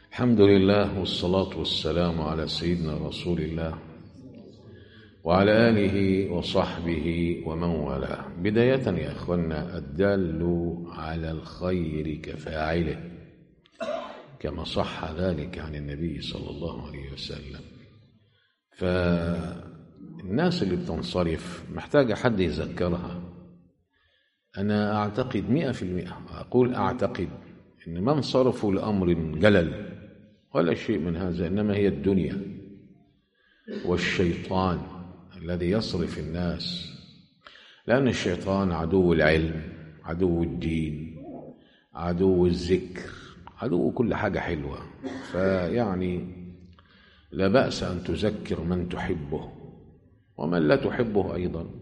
الحمد لله والصلاة والسلام على سيدنا رسول الله وعلى آله وصحبه ومن والاه بداية يا أخوانا الدال على الخير كفاعله كما صح ذلك عن النبي صلى الله عليه وسلم فالناس اللي بتنصرف محتاجة حد يذكرها أنا أعتقد مئة في المئة أقول أعتقد إن من صرفوا لأمر جلل ولا شيء من هذا إنما هي الدنيا والشيطان الذي يصرف الناس لأن الشيطان عدو العلم عدو الدين عدو الذكر عدو كل حاجة حلوة فيعني لا بأس أن تذكر من تحبه ومن لا تحبه أيضا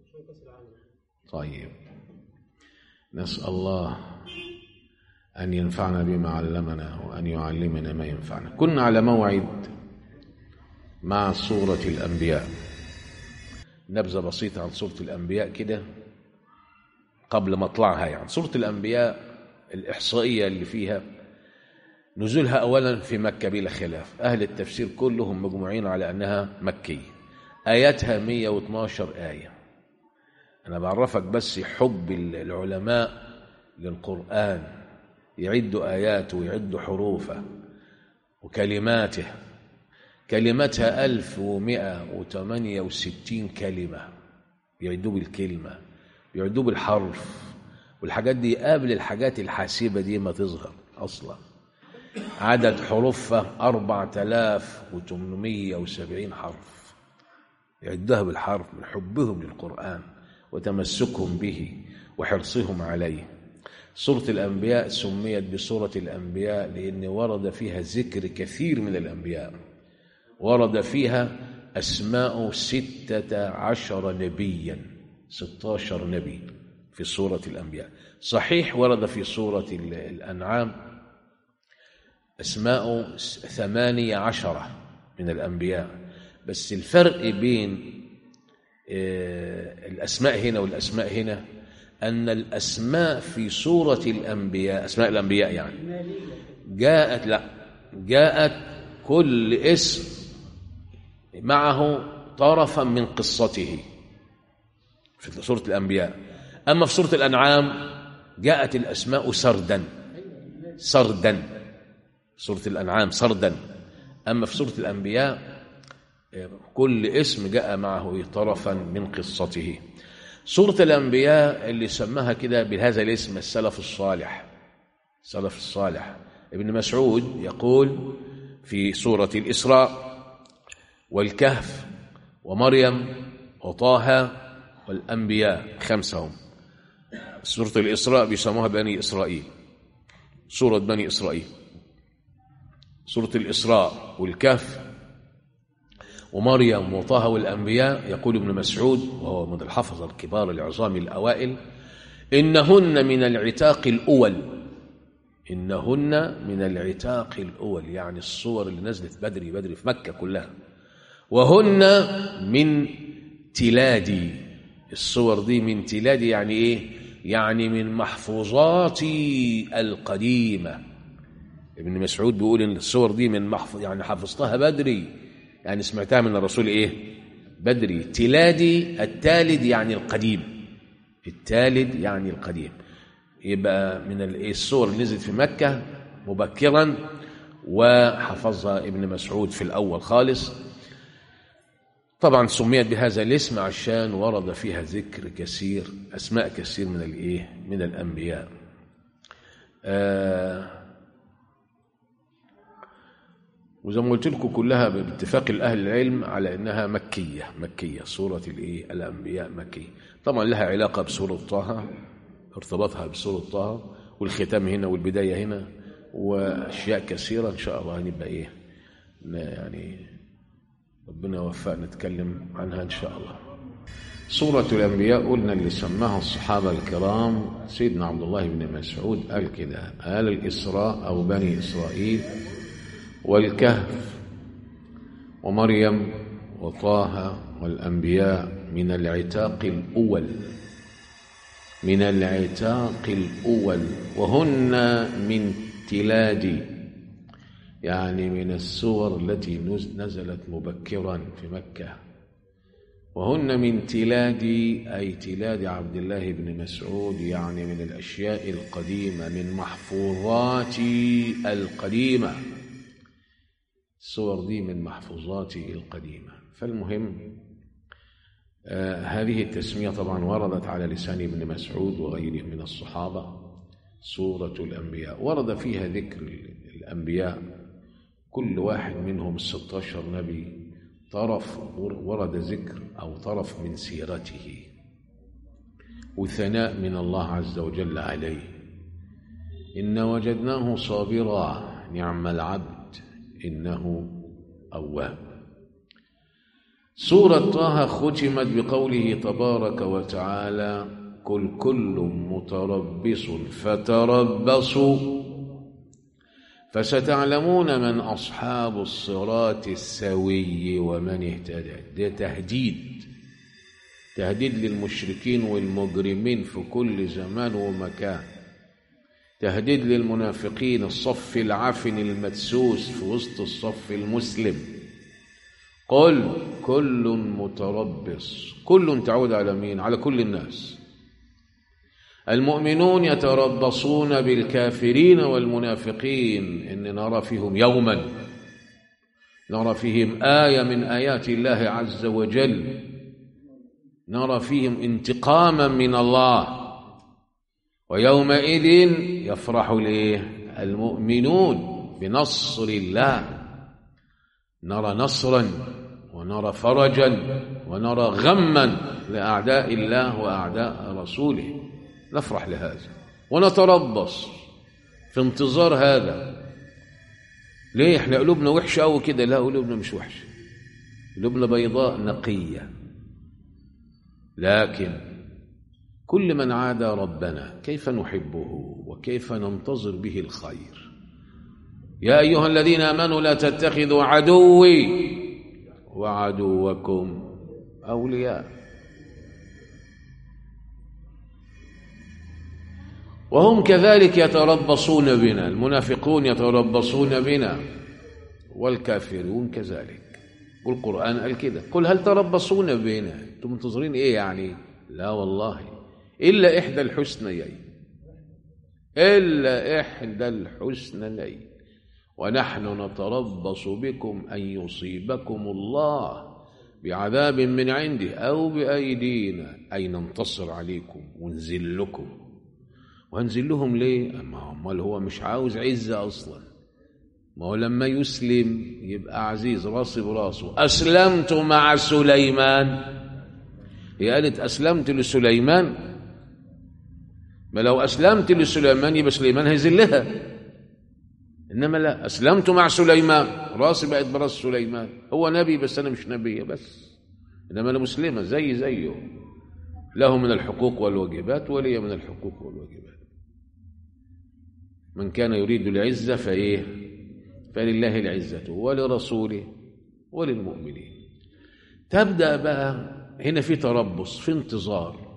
طيب نسأل الله أن ينفعنا بما علمنا وأن يعلمنا ما ينفعنا كنا على موعد مع سورة الأنبياء نبذة بسيطة عن سورة الأنبياء كده قبل مطلعها يعني سورة الأنبياء الإحصائية اللي فيها نزولها أولا في مكة بلا خلاف أهل التفسير كلهم مجموعين على أنها مكية آياتها 112 آية أنا بعرفك بس حب العلماء للقرآن يعدوا آياته ويعدوا حروفه وكلماته كلمتها ألف ومئة وثمانية وستين كلمة يعدوا بالكلمة يعدوا بالحرف والحاجات دي قبل الحاجات الحاسبة دي ما تظهر أصلا عدد حروفها أربعة آلاف وثمانمية وسبعين حرف يعدها بالحرف من حبهم للقرآن وتمسكهم به وحرصهم عليه سورة الأنبياء سميت بسورة الأنبياء لأن ورد فيها ذكر كثير من الأنبياء ورد فيها أسماء ستة عشر نبيا ستاشر نبي في سورة الأنبياء صحيح ورد في سورة الأنعام أسماء ثمانية عشرة من الأنبياء بس الفرق بين الأسماء هنا والأسماء هنا أن الأسماء في سورة الأنبياء أسماء الأنبياء يعني جاءت لا جاءت كل اسم معه طرفا من قصته في سورة الأنبياء أما في سورة الأنعام جاءت الأسماء سردا سردا سورة الأنعام سردا أما في سورة الأنبياء كل اسم جاء معه طرفا من قصته سورة الأنبياء اللي سماها كده بهذا الاسم السلف الصالح السلف الصالح ابن مسعود يقول في سورة الإسراء والكهف ومريم وطه والأنبياء خمسهم سورة الإسراء بيسموها بني إسرائيل سورة بني إسرائيل سورة الإسراء والكهف ومريم وطه والأنبياء يقول ابن مسعود وهو من الحفظ الكبار العظام الأوائل إنهن من العتاق الأول إنهن من العتاق الأول يعني الصور اللي نزلت بدري بدري في مكة كلها وهن من تلادي الصور دي من تلادي يعني إيه يعني من محفوظاتي القديمة ابن مسعود بيقول إن الصور دي من محفوظ يعني حفظتها بدري يعني سمعتها من الرسول ايه بدري تلادي التالد يعني القديم التالد يعني القديم يبقى من الصور اللي نزلت في مكة مبكرا وحفظها ابن مسعود في الأول خالص طبعا سميت بهذا الاسم عشان ورد فيها ذكر كثير أسماء كثير من الإيه من الأنبياء آه وزي ما قلت لكم كلها باتفاق الاهل العلم على انها مكيه مكيه سوره الايه الانبياء مكيه طبعا لها علاقه بسوره طه ارتباطها بسوره طه والختام هنا والبدايه هنا واشياء كثيره ان شاء الله هنبقى ايه يعني ربنا يوفقنا نتكلم عنها ان شاء الله سورة الأنبياء قلنا اللي سماها الصحابة الكرام سيدنا عبد الله بن مسعود قال كده قال الإسراء أو بني إسرائيل والكهف ومريم وطه والأنبياء من العتاق الأول من العتاق الأول وهن من تلاد يعني من السور التي نزلت مبكرا في مكة وهن من تلاد أي تلاد عبد الله بن مسعود يعني من الأشياء القديمة من محفوظات القديمة الصور دي من محفوظات القديمة فالمهم آه هذه التسمية طبعا وردت على لسان ابن مسعود وغيره من الصحابة سورة الأنبياء ورد فيها ذكر الأنبياء كل واحد منهم الستاشر نبي طرف ورد ذكر أو طرف من سيرته وثناء من الله عز وجل عليه إن وجدناه صابرا نعم العبد إنه أواب سورة طه ختمت بقوله تبارك وتعالى قل كل متربص فتربصوا فستعلمون من أصحاب الصراط السوي ومن اهتدى ده تهديد تهديد للمشركين والمجرمين في كل زمان ومكان تهديد للمنافقين الصف العفن المدسوس في وسط الصف المسلم قل كل متربص كل تعود على مين على كل الناس المؤمنون يتربصون بالكافرين والمنافقين إن نرى فيهم يوما نرى فيهم آية من آيات الله عز وجل نرى فيهم انتقاما من الله ويومئذ يفرح الايه المؤمنون بنصر الله نرى نصرا ونرى فرجا ونرى غما لاعداء الله واعداء رسوله نفرح لهذا ونتربص في انتظار هذا ليه احنا قلوبنا وحشه قوي كده لا قلوبنا مش وحشه قلوبنا بيضاء نقيه لكن كل من عادى ربنا كيف نحبه وكيف ننتظر به الخير يا ايها الذين امنوا لا تتخذوا عدوي وعدوكم اولياء وهم كذلك يتربصون بنا المنافقون يتربصون بنا والكافرون كذلك والقرآن قال كده قل هل تربصون بنا انتم منتظرين ايه يعني لا والله إلا إحدى الحسنيين إلا إحدى الحسنيين ونحن نتربص بكم أن يصيبكم الله بعذاب من عنده أو بأيدينا أي ننتصر عليكم ونذلكم وهنذلهم ليه؟ ما امال هو مش عاوز عزة أصلا ما هو لما يسلم يبقى عزيز راسي براسه أسلمت مع سليمان هي قالت أسلمت لسليمان ما لو أسلمت لسليمان يبقى سليمان هيذلها إنما لا أسلمت مع سليمان راسي بقت براس سليمان هو نبي بس أنا مش نبي بس إنما أنا مسلمة زي زيه له من الحقوق والواجبات ولي من الحقوق والواجبات من كان يريد العزة فإيه فلله العزة ولرسوله وللمؤمنين تبدأ بقى هنا في تربص في انتظار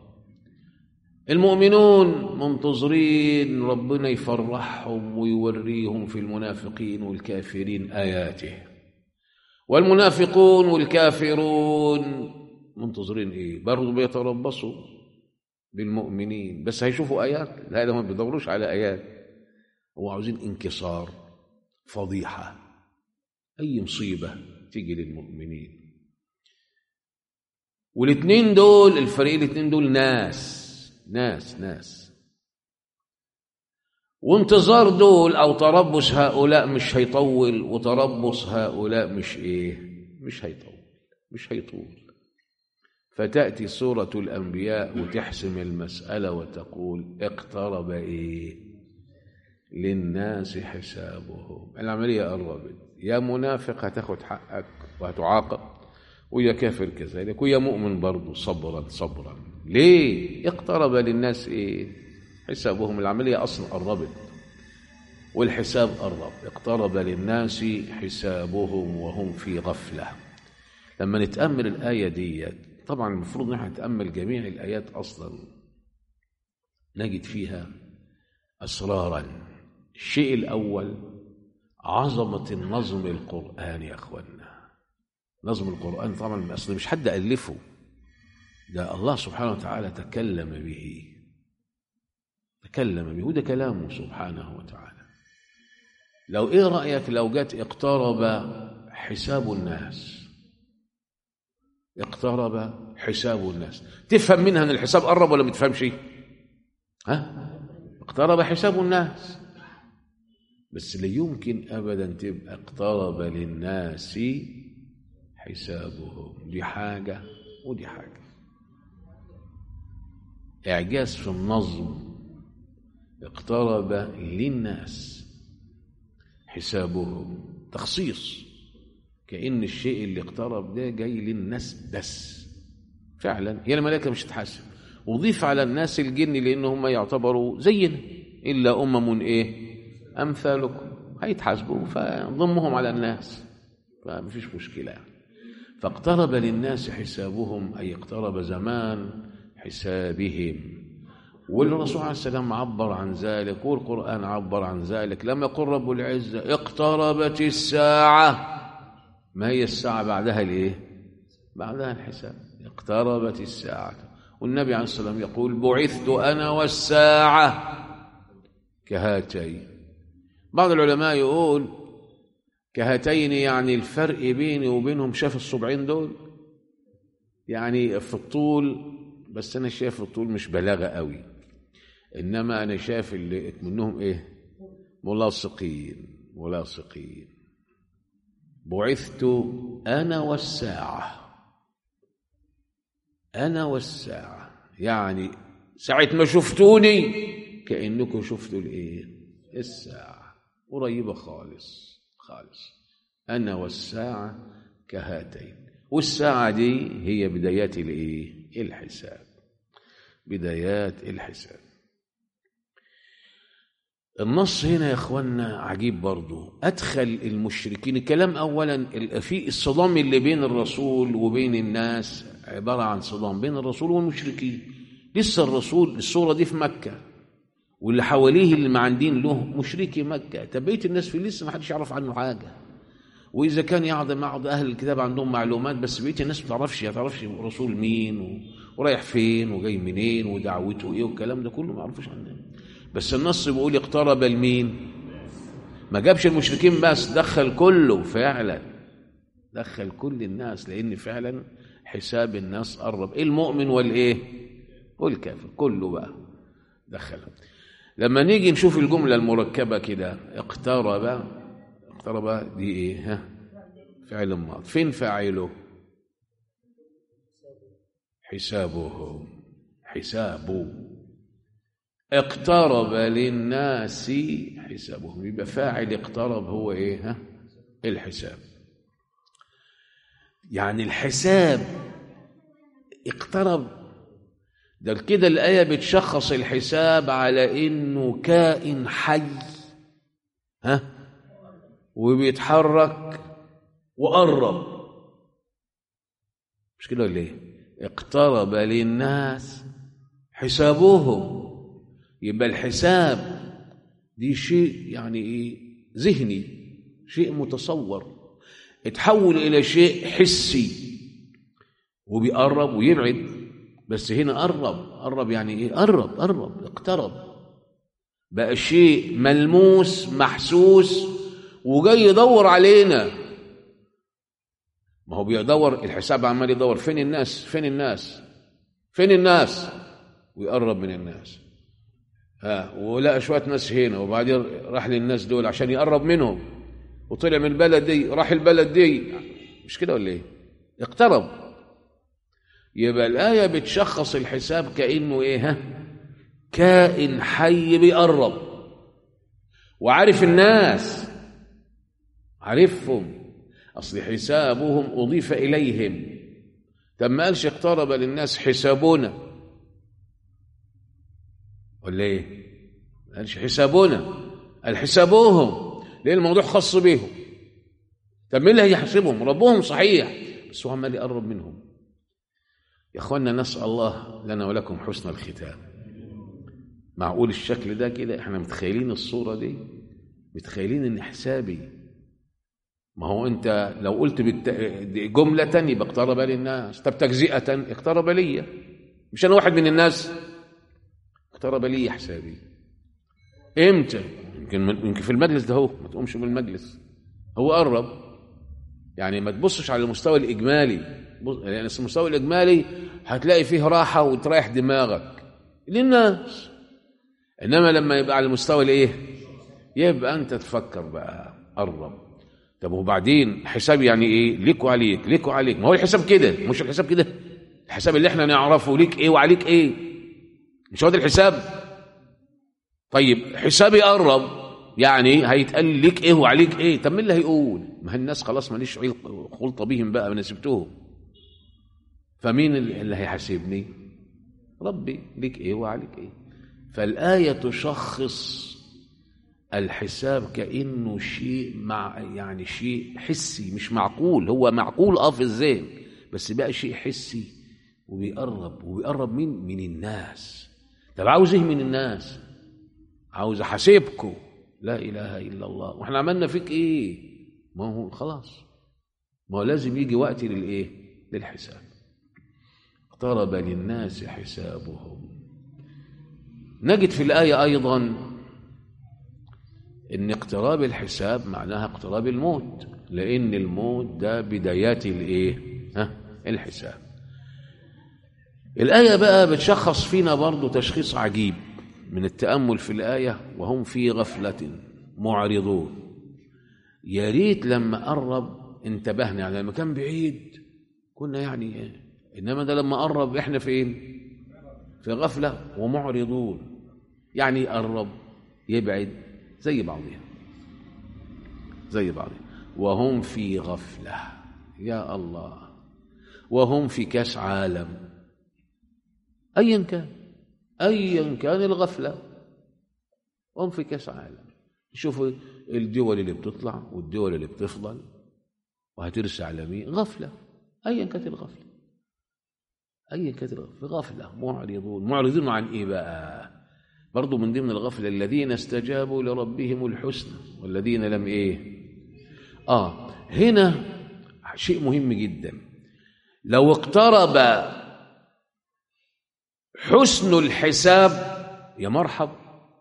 المؤمنون منتظرين ربنا يفرحهم ويوريهم في المنافقين والكافرين آياته والمنافقون والكافرون منتظرين ايه برضه بيتربصوا بالمؤمنين بس هيشوفوا ايات لا ده ما بيدوروش على ايات هو عاوزين انكسار فضيحه اي مصيبه تيجي للمؤمنين والاثنين دول الفريق الاثنين دول ناس ناس ناس وانتظار دول او تربص هؤلاء مش هيطول وتربص هؤلاء مش ايه مش هيطول مش هيطول فتأتي سورة الأنبياء وتحسم المسألة وتقول اقترب إيه للناس حسابهم العملية قربت يا منافق هتاخد حقك وهتعاقب ويا كافر كذلك ويا مؤمن برضه صبرا صبرا ليه اقترب للناس ايه حسابهم العملية أصلا قربت والحساب قرب اقترب للناس حسابهم وهم في غفلة لما نتأمل الآية ديت طبعا المفروض نحن نتأمل جميع الآيات أصلا نجد فيها أسرارا الشيء الأول عظمة النظم القرآن يا أخوانا نظم القرآن طبعا أصل مش حد ألفه ده الله سبحانه وتعالى تكلم به تكلم به وده كلامه سبحانه وتعالى لو ايه رأيك لو جت اقترب حساب الناس اقترب حساب الناس تفهم منها ان الحساب قرب ولا ما تفهمش ها اقترب حساب الناس بس لا يمكن ابدا تبقى اقترب للناس حسابهم دي حاجه ودي حاجه اعجاز في النظم اقترب للناس حسابهم تخصيص كأن الشيء اللي اقترب ده جاي للناس بس فعلا هي الملائكة مش تحاسب وضيف على الناس الجن لأن هم يعتبروا زينا إلا أمم إيه أمثالكم هيتحاسبوا فضمهم على الناس فمفيش مشكلة يعني. فاقترب للناس حسابهم أي اقترب زمان حسابهم والرسول عليه السلام عبر عن ذلك والقرآن عبر عن ذلك لما يقول رب العزة اقتربت الساعة ما هي الساعة بعدها الايه بعدها الحساب اقتربت الساعة والنبي عليه الصلاة والسلام يقول بعثت أنا والساعة كهاتين بعض العلماء يقول كهاتين يعني الفرق بيني وبينهم شاف الصبعين دول يعني في الطول بس أنا شايف الطول مش بلاغة قوي إنما أنا شايف اللي منهم إيه ملاصقين ملاصقين بعثت أنا والساعة أنا والساعة يعني ساعة ما شفتوني كأنكم شفتوا الإيه الساعة قريبة خالص خالص أنا والساعة كهاتين والساعة دي هي بدايات الإيه الحساب بدايات الحساب النص هنا يا اخوانا عجيب برضو ادخل المشركين الكلام اولا في الصدام اللي بين الرسول وبين الناس عباره عن صدام بين الرسول والمشركين لسه الرسول الصوره دي في مكه واللي حواليه اللي معندين له مشركي مكه طب بقيه الناس في لسه ما حدش يعرف عنه حاجه واذا كان يعض بعض اهل الكتاب عندهم معلومات بس بقيه الناس ما تعرفش ما تعرفش الرسول مين و... ورايح فين وجاي منين ودعوته ايه والكلام ده كله ما يعرفوش عنه بس النص بيقول اقترب المين ما جابش المشركين بس دخل كله فعلا دخل كل الناس لان فعلا حساب الناس قرب المؤمن والايه والكافر كله بقى دخل لما نيجي نشوف الجمله المركبه كده اقترب اقترب دي ايه ها فعل ماض فين فاعله حسابهم حسابه اقترب للناس حسابهم يبقى فاعل اقترب هو ايه ها الحساب يعني الحساب اقترب ده كده الآية بتشخص الحساب على إنه كائن حي ها وبيتحرك وقرب مش كده ولا ايه؟ اقترب للناس حسابهم يبقى الحساب دي شيء يعني ايه ذهني شيء متصور اتحول الى شيء حسي وبيقرب ويبعد بس هنا قرب قرب يعني ايه قرب قرب اقترب بقى شيء ملموس محسوس وجاي يدور علينا ما هو بيدور الحساب عمال يدور فين الناس فين الناس فين الناس ويقرب من الناس ها ولقى شويه ناس هنا وبعدين راح للناس دول عشان يقرب منهم وطلع من البلد دي راح البلد دي مش كده ولا ايه اقترب يبقى الآية بتشخص الحساب كأنه ايه ها كائن حي بيقرب وعارف الناس عارفهم أصل حسابهم أضيف إليهم طب ما قالش اقترب للناس حسابنا ولا ايه ما قالش حسابنا قال حسابهم ليه الموضوع خاص بيهم طب مين اللي هيحاسبهم ربهم صحيح بس هو عمال يقرب منهم يا اخوانا نسال الله لنا ولكم حسن الختام معقول الشكل ده كده احنا متخيلين الصوره دي متخيلين ان حسابي ما هو انت لو قلت بالت... جملة يبقى اقترب للناس طب تجزئة اقترب لي مش انا واحد من الناس اقترب لي حسابي امتى يمكن يمكن في المجلس ده هو ما تقومش من المجلس هو قرب يعني ما تبصش على المستوى الاجمالي بص... يعني المستوى الاجمالي هتلاقي فيه راحه وتريح دماغك للناس انما لما يبقى على المستوى الايه يبقى انت تفكر بقى قرب طب وبعدين حساب يعني ايه ليك وعليك ليك وعليك ما هو الحساب كده مش الحساب كده الحساب اللي احنا نعرفه ليك ايه وعليك ايه مش هو ده الحساب طيب حسابي قرب يعني هيتقال ليك ايه وعليك ايه طب مين اللي هيقول ما الناس خلاص ماليش خلطه بيهم بقى انا سبتهم فمين اللي هيحاسبني ربي ليك ايه وعليك ايه فالايه تشخص الحساب كانه شيء مع يعني شيء حسي مش معقول هو معقول اه في الذهن بس بقى شيء حسي وبيقرب وبيقرب مين من الناس طب عاوز ايه من الناس عاوز احاسبكم لا اله الا الله واحنا عملنا فيك ايه ما هو خلاص ما هو لازم يجي وقت للايه للحساب اقترب للناس حسابهم نجد في الايه ايضا ان اقتراب الحساب معناها اقتراب الموت لان الموت ده بدايات الايه ها الحساب الايه بقى بتشخص فينا برضو تشخيص عجيب من التامل في الايه وهم في غفله معرضون يا ريت لما قرب انتبهنا يعني لما كان بعيد كنا يعني ايه انما ده لما قرب احنا فين في غفله ومعرضون يعني يقرب يبعد زي بعضها زي بعضها وهم في غفلة يا الله وهم في كاس عالم أيا كان أيا كان الغفلة وهم في كاس عالم شوفوا الدول اللي بتطلع والدول اللي بتفضل وهترسى على مين غفلة أيا كانت الغفلة أيا كانت الغفلة غفلة معرضون معرضون عن إيه بقى برضو من ضمن الغفلة الذين استجابوا لربهم الحسنى والذين لم إيه آه هنا شيء مهم جدا لو اقترب حسن الحساب يا مرحب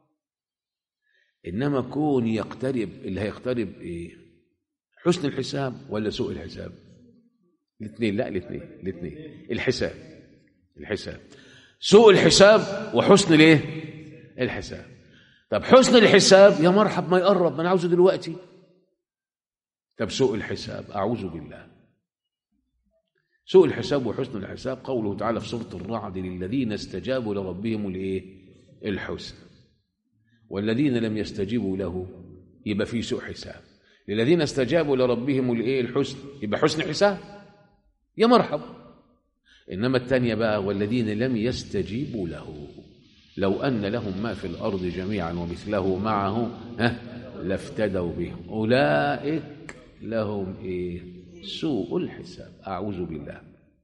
إنما كون يقترب اللي هيقترب إيه حسن الحساب ولا سوء الحساب الاثنين لا الاثنين الاثنين الحساب الحساب سوء الحساب وحسن الايه الحساب طب حسن الحساب يا مرحب ما يقرب ما انا عاوزه دلوقتي طب سوء الحساب اعوذ بالله سوء الحساب وحسن الحساب قوله تعالى في سوره الرعد للذين استجابوا لربهم الايه الحسن والذين لم يستجيبوا له يبقى في سوء حساب للذين استجابوا لربهم الايه الحسن يبقى حسن حساب يا مرحب انما الثانيه بقى والذين لم يستجيبوا له لو أن لهم ما في الأرض جميعا ومثله معه ها لافتدوا به أولئك لهم إيه سوء الحساب أعوذ بالله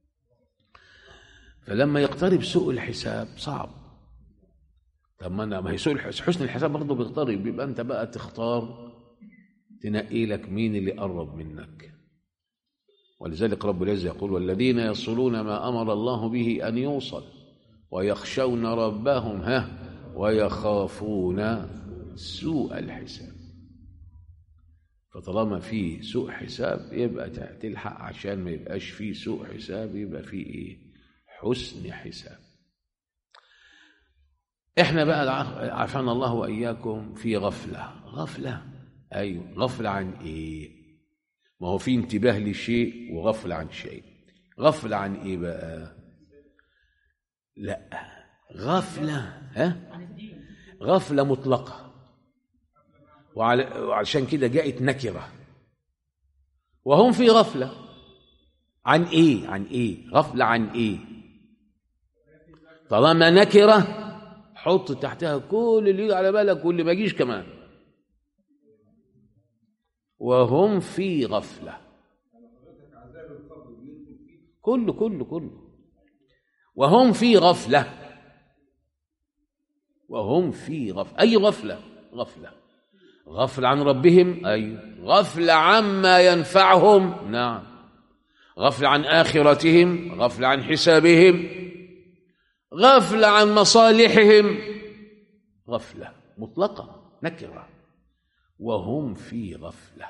فلما يقترب سوء الحساب صعب طب ما أنا ما هي سوء الحساب حسن الحساب برضه بيقترب يبقى أنت بقى تختار تنقي لك مين اللي قرب منك ولذلك رب العزة يقول والذين يصلون ما أمر الله به أن يوصل ويخشون ربهم ها ويخافون سوء الحساب فطالما في سوء حساب يبقى تلحق عشان ما يبقاش في سوء حساب يبقى في ايه حسن حساب احنا بقى عافانا الله واياكم في غفله غفله ايوه غفله عن ايه ما هو في انتباه لشيء وغفله عن شيء غفله عن ايه بقى لا غفلة ها غفلة مطلقة وعشان كده جاءت نكرة وهم في غفلة عن ايه عن ايه غفلة عن ايه طالما نكرة حط تحتها كل اللي يجي على بالك واللي ما يجيش كمان وهم في غفلة كله كله كله وهم في غفلة وهم في غفلة أي غفلة غفلة غفل عن ربهم أي غفل عما ينفعهم نعم غفل عن آخرتهم غفل عن حسابهم غفل عن مصالحهم غفلة مطلقة نكرة وهم في غفلة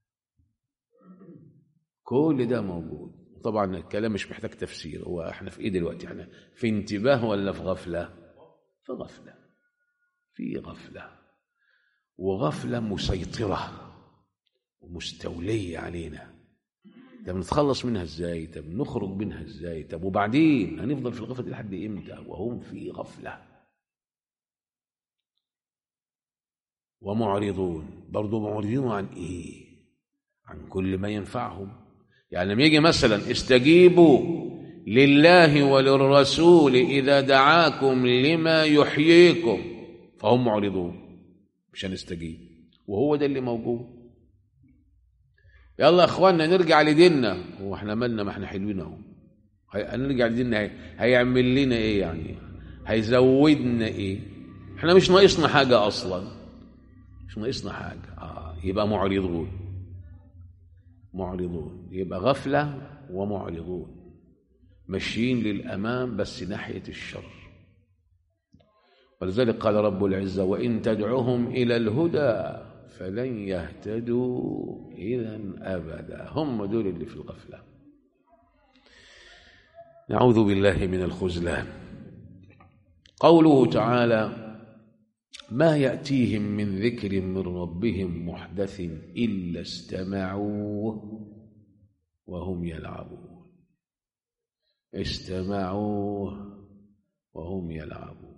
كل ده موجود طبعا الكلام مش محتاج تفسير هو احنا في ايه دلوقتي احنا في انتباه ولا في غفلة في غفلة في غفلة وغفلة مسيطرة ومستولية علينا طب نتخلص منها ازاي طب نخرج منها ازاي طب وبعدين هنفضل في الغفلة دي لحد امتى وهم في غفلة ومعرضون برضو معرضون عن ايه عن كل ما ينفعهم يعني لما يجي مثلا استجيبوا لله وللرسول إذا دعاكم لما يحييكم فهم معرضون مش هنستجيب وهو ده اللي موجود يلا يا اخوانا نرجع لديننا هو احنا مالنا ما احنا حلوين اهو هنرجع لديننا هي... هيعمل لنا ايه يعني هيزودنا ايه احنا مش ناقصنا حاجه اصلا مش ناقصنا حاجه اه يبقى معرضون معرضون يبقى غفله ومعرضون ماشيين للامام بس ناحيه الشر ولذلك قال رب العزه وان تدعوهم الى الهدى فلن يهتدوا اذا ابدا هم دول اللي في الغفله نعوذ بالله من الخذلان قوله تعالى ما ياتيهم من ذكر من ربهم محدث الا استمعوه وهم يلعبون استمعوه وهم يلعبون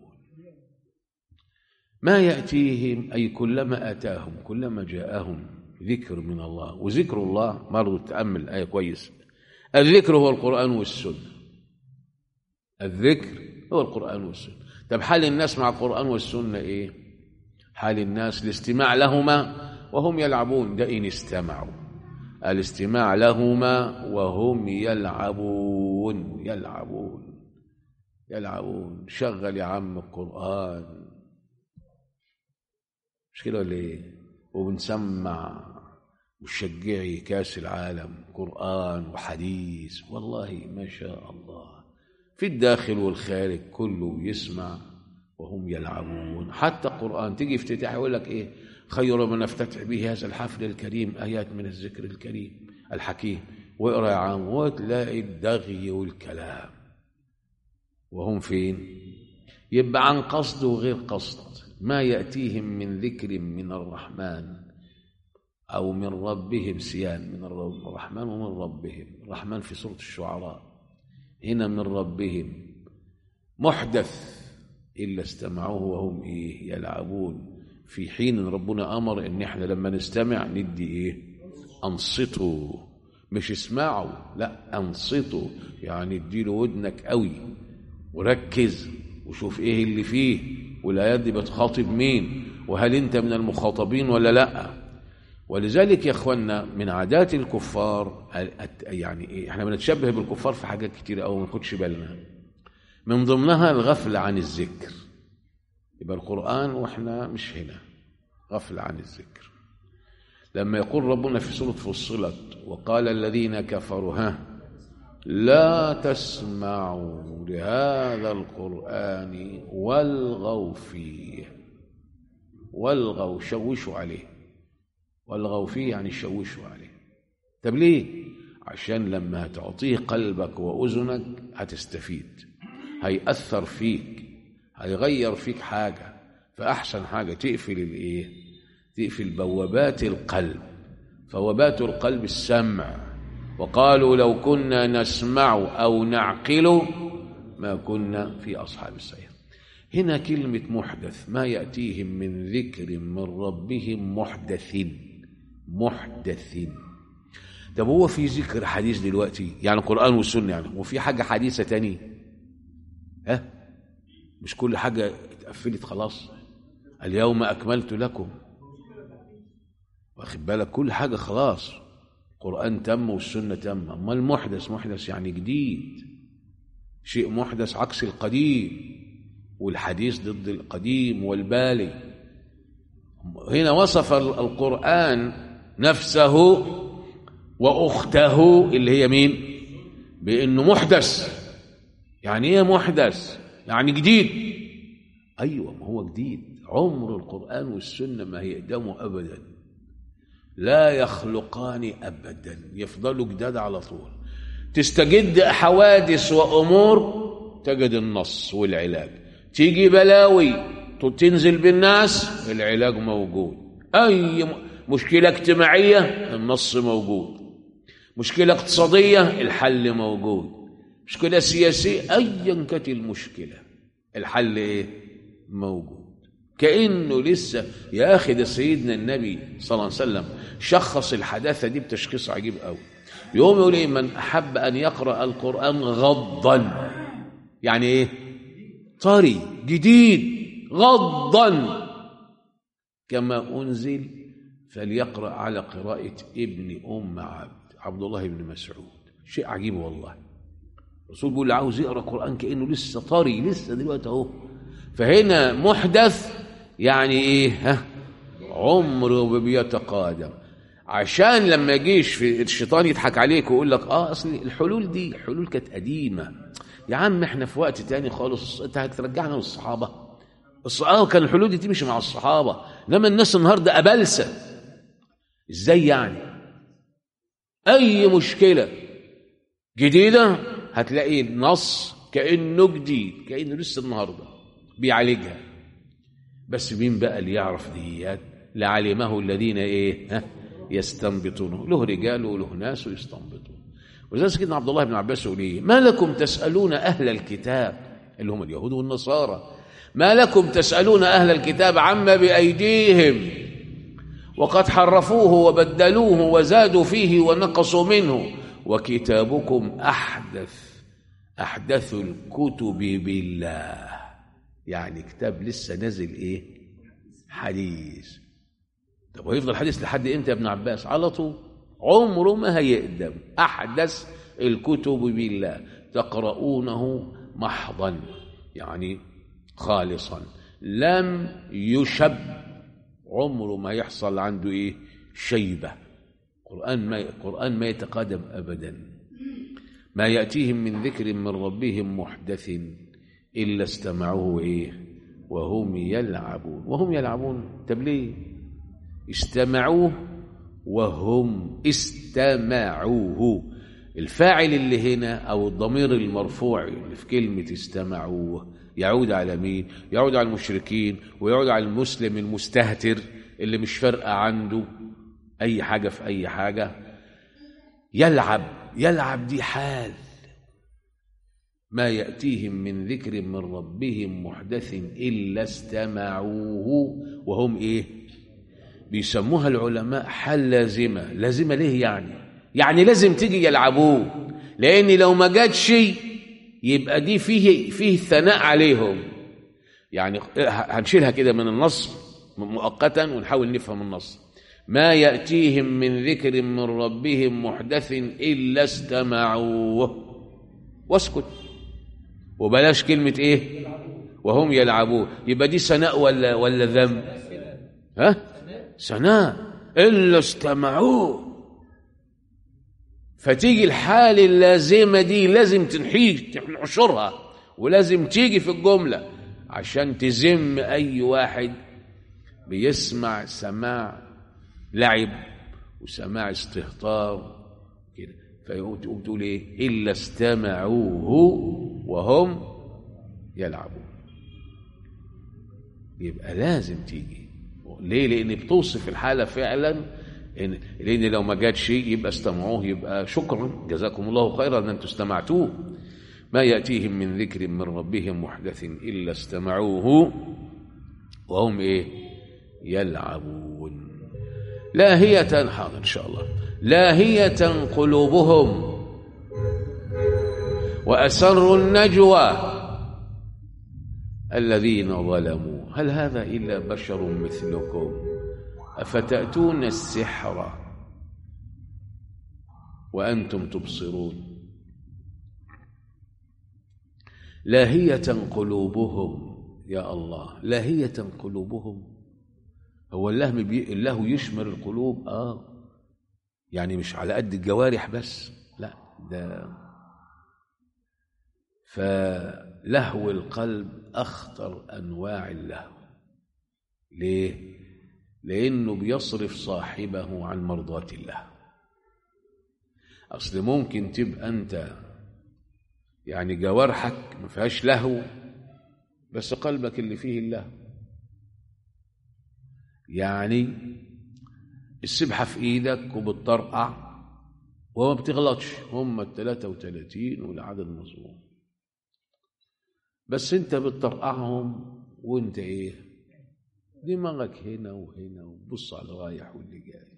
ما يأتيهم أي كلما أتاهم كلما جاءهم ذكر من الله وذكر الله برضه تأمل الآية كويس الذكر هو القرآن والسنة الذكر هو القرآن والسنة طب حال الناس مع القرآن والسنة إيه حال الناس الاستماع لهما وهم يلعبون ده إن استمعوا الاستماع لهما وهم يلعبون يلعبون يلعبون شغل يا عم القرآن مش كده ولا ايه وبنسمع وشجعي كاس العالم قرآن وحديث والله ما شاء الله في الداخل والخارج كله يسمع وهم يلعبون حتى القرآن تيجي افتتاح يقول لك ايه خير من افتتح به هذا الحفل الكريم آيات من الذكر الكريم الحكيم واقرا يا عم وتلاقي الدغي والكلام وهم فين يبقى عن قصد وغير قصد ما يأتيهم من ذكر من الرحمن أو من ربهم سيان من الرحمن ومن ربهم الرحمن في سورة الشعراء هنا من ربهم محدث إلا استمعوه وهم إيه يلعبون في حين ربنا أمر إن إحنا لما نستمع ندي إيه أنصتوا مش اسمعوا لا أنصتوا يعني اديله ودنك قوي وركز وشوف إيه اللي فيه والآيات دي بتخاطب مين وهل أنت من المخاطبين ولا لا ولذلك يا اخوانا من عادات الكفار يعني ايه احنا بنتشبه بالكفار في حاجات كتير قوي ما ناخدش بالنا من ضمنها الغفله عن الذكر يبقى القران واحنا مش هنا غفله عن الذكر لما يقول ربنا في سوره فصلت وقال الذين كفروا ها لا تسمعوا لهذا القرآن والغوا فيه والغوا شوشوا عليه والغوا فيه يعني شوشوا عليه طب ليه عشان لما تعطيه قلبك وأذنك هتستفيد هيأثر فيك هيغير فيك حاجة فأحسن حاجة تقفل الإيه تقفل بوابات القلب فوابات القلب السمع وقالوا لو كنا نسمع أو نعقل ما كنا في أصحاب السير هنا كلمة محدث ما يأتيهم من ذكر من ربهم محدث محدث طب هو في ذكر حديث دلوقتي يعني القرآن والسنة يعني وفي حاجة حديثة تاني ها مش كل حاجة اتقفلت خلاص اليوم أكملت لكم واخد بالك كل حاجة خلاص القرآن تم والسنة تم أما المحدث محدث يعني جديد شيء محدث عكس القديم والحديث ضد القديم والبالي هنا وصف القرآن نفسه وأخته اللي هي مين بأنه محدث يعني ايه محدث يعني جديد أيوة ما هو جديد عمر القرآن والسنة ما هيقدموا أبدا لا يخلقان أبدا يفضلوا جداد على طول تستجد حوادث وأمور تجد النص والعلاج تيجي بلاوي تنزل بالناس العلاج موجود أي مشكلة اجتماعية النص موجود مشكلة اقتصادية الحل موجود مشكلة سياسية أيا كانت المشكلة الحل إيه موجود كأنه لسه يا أخي ده سيدنا النبي صلى الله عليه وسلم شخص الحداثة دي بتشخيص عجيب قوي يوم يقول إيه من أحب أن يقرأ القرآن غضا يعني إيه طري جديد غضا كما أنزل فليقرأ على قراءة ابن أم عبد عبد الله بن مسعود شيء عجيب والله الرسول بيقول عاوز يقرأ قرآن كأنه لسه طري لسه دلوقتي أهو فهنا محدث يعني إيه ها عمره بيتقادم عشان لما يجيش في الشيطان يضحك عليك ويقول لك اه اصل الحلول دي حلول كانت قديمه يا عم احنا في وقت تاني خالص انت هترجعنا للصحابه الصحابه كان الحلول دي تمشي مع الصحابه انما الناس النهارده ابلسه ازاي يعني اي مشكله جديده هتلاقي نص كانه جديد كانه لسه النهارده بيعالجها بس مين بقى اللي يعرف ديات لعلمه الذين ايه ها يستنبطونه له رجال وله ناس ويستنبطون ولذلك سيدنا عبد الله بن عباس يقول ايه ما لكم تسالون اهل الكتاب اللي هم اليهود والنصارى ما لكم تسالون اهل الكتاب عما بايديهم وقد حرفوه وبدلوه وزادوا فيه ونقصوا منه وكتابكم احدث احدث الكتب بالله يعني كتاب لسه نازل ايه حديث طب ويفضل حديث لحد امتى يا ابن عباس على طول عمره ما هيقدم احدث الكتب بالله تقرؤونه محضا يعني خالصا لم يشب عمره ما يحصل عنده ايه شيبه قران ما قران ما يتقادم ابدا ما ياتيهم من ذكر من ربهم محدث الا استمعوه ايه وهم يلعبون وهم يلعبون طب ليه استمعوه وهم استمعوه الفاعل اللي هنا او الضمير المرفوع اللي في كلمه استمعوه يعود على مين يعود على المشركين ويعود على المسلم المستهتر اللي مش فارقه عنده اي حاجه في اي حاجه يلعب يلعب دي حال ما ياتيهم من ذكر من ربهم محدث الا استمعوه وهم ايه بيسموها العلماء حال لازمة لازمة ليه يعني يعني لازم تيجي يلعبوه لأن لو ما جاتش يبقى دي فيه فيه ثناء عليهم يعني هنشيلها كده من النص مؤقتا ونحاول نفهم النص ما يأتيهم من ذكر من ربهم محدث إلا استمعوه واسكت وبلاش كلمة إيه وهم يلعبون يبقى دي ثناء ولا ولا ذم ها ثناء إلا استمعوه فتيجي الحال اللازمة دي لازم تنحيش تنحشرها ولازم تيجي في الجملة عشان تزم أي واحد بيسمع سماع لعب وسماع استهتار كده فيقوم تقول ايه الا استمعوه وهم يلعبون يبقى لازم تيجي ليه لان بتوصف الحاله فعلا إن لان لو ما جاتش يبقى استمعوه يبقى شكرا جزاكم الله خيرا ان انتم استمعتوه ما ياتيهم من ذكر من ربهم محدث الا استمعوه وهم ايه يلعبون لاهية حاضر إن شاء الله لاهية قلوبهم وأسروا النجوى الذين ظلموا هل هذا إلا بشر مثلكم أفتأتون السحر وأنتم تبصرون لاهية قلوبهم يا الله لاهية قلوبهم هو اللهو بي... اللهو يشمل القلوب اه يعني مش على قد الجوارح بس لا ده فلهو القلب اخطر انواع اللهو ليه لانه بيصرف صاحبه عن مرضاه الله اصل ممكن تبقى انت يعني جوارحك ما فيهاش لهو بس قلبك اللي فيه اللهو يعني السبحه في ايدك وبتطرقع وما بتغلطش هم ال 33 والعدد مظلوم بس انت بتطرقعهم وانت ايه دماغك هنا وهنا وبص على الرايح واللي جاي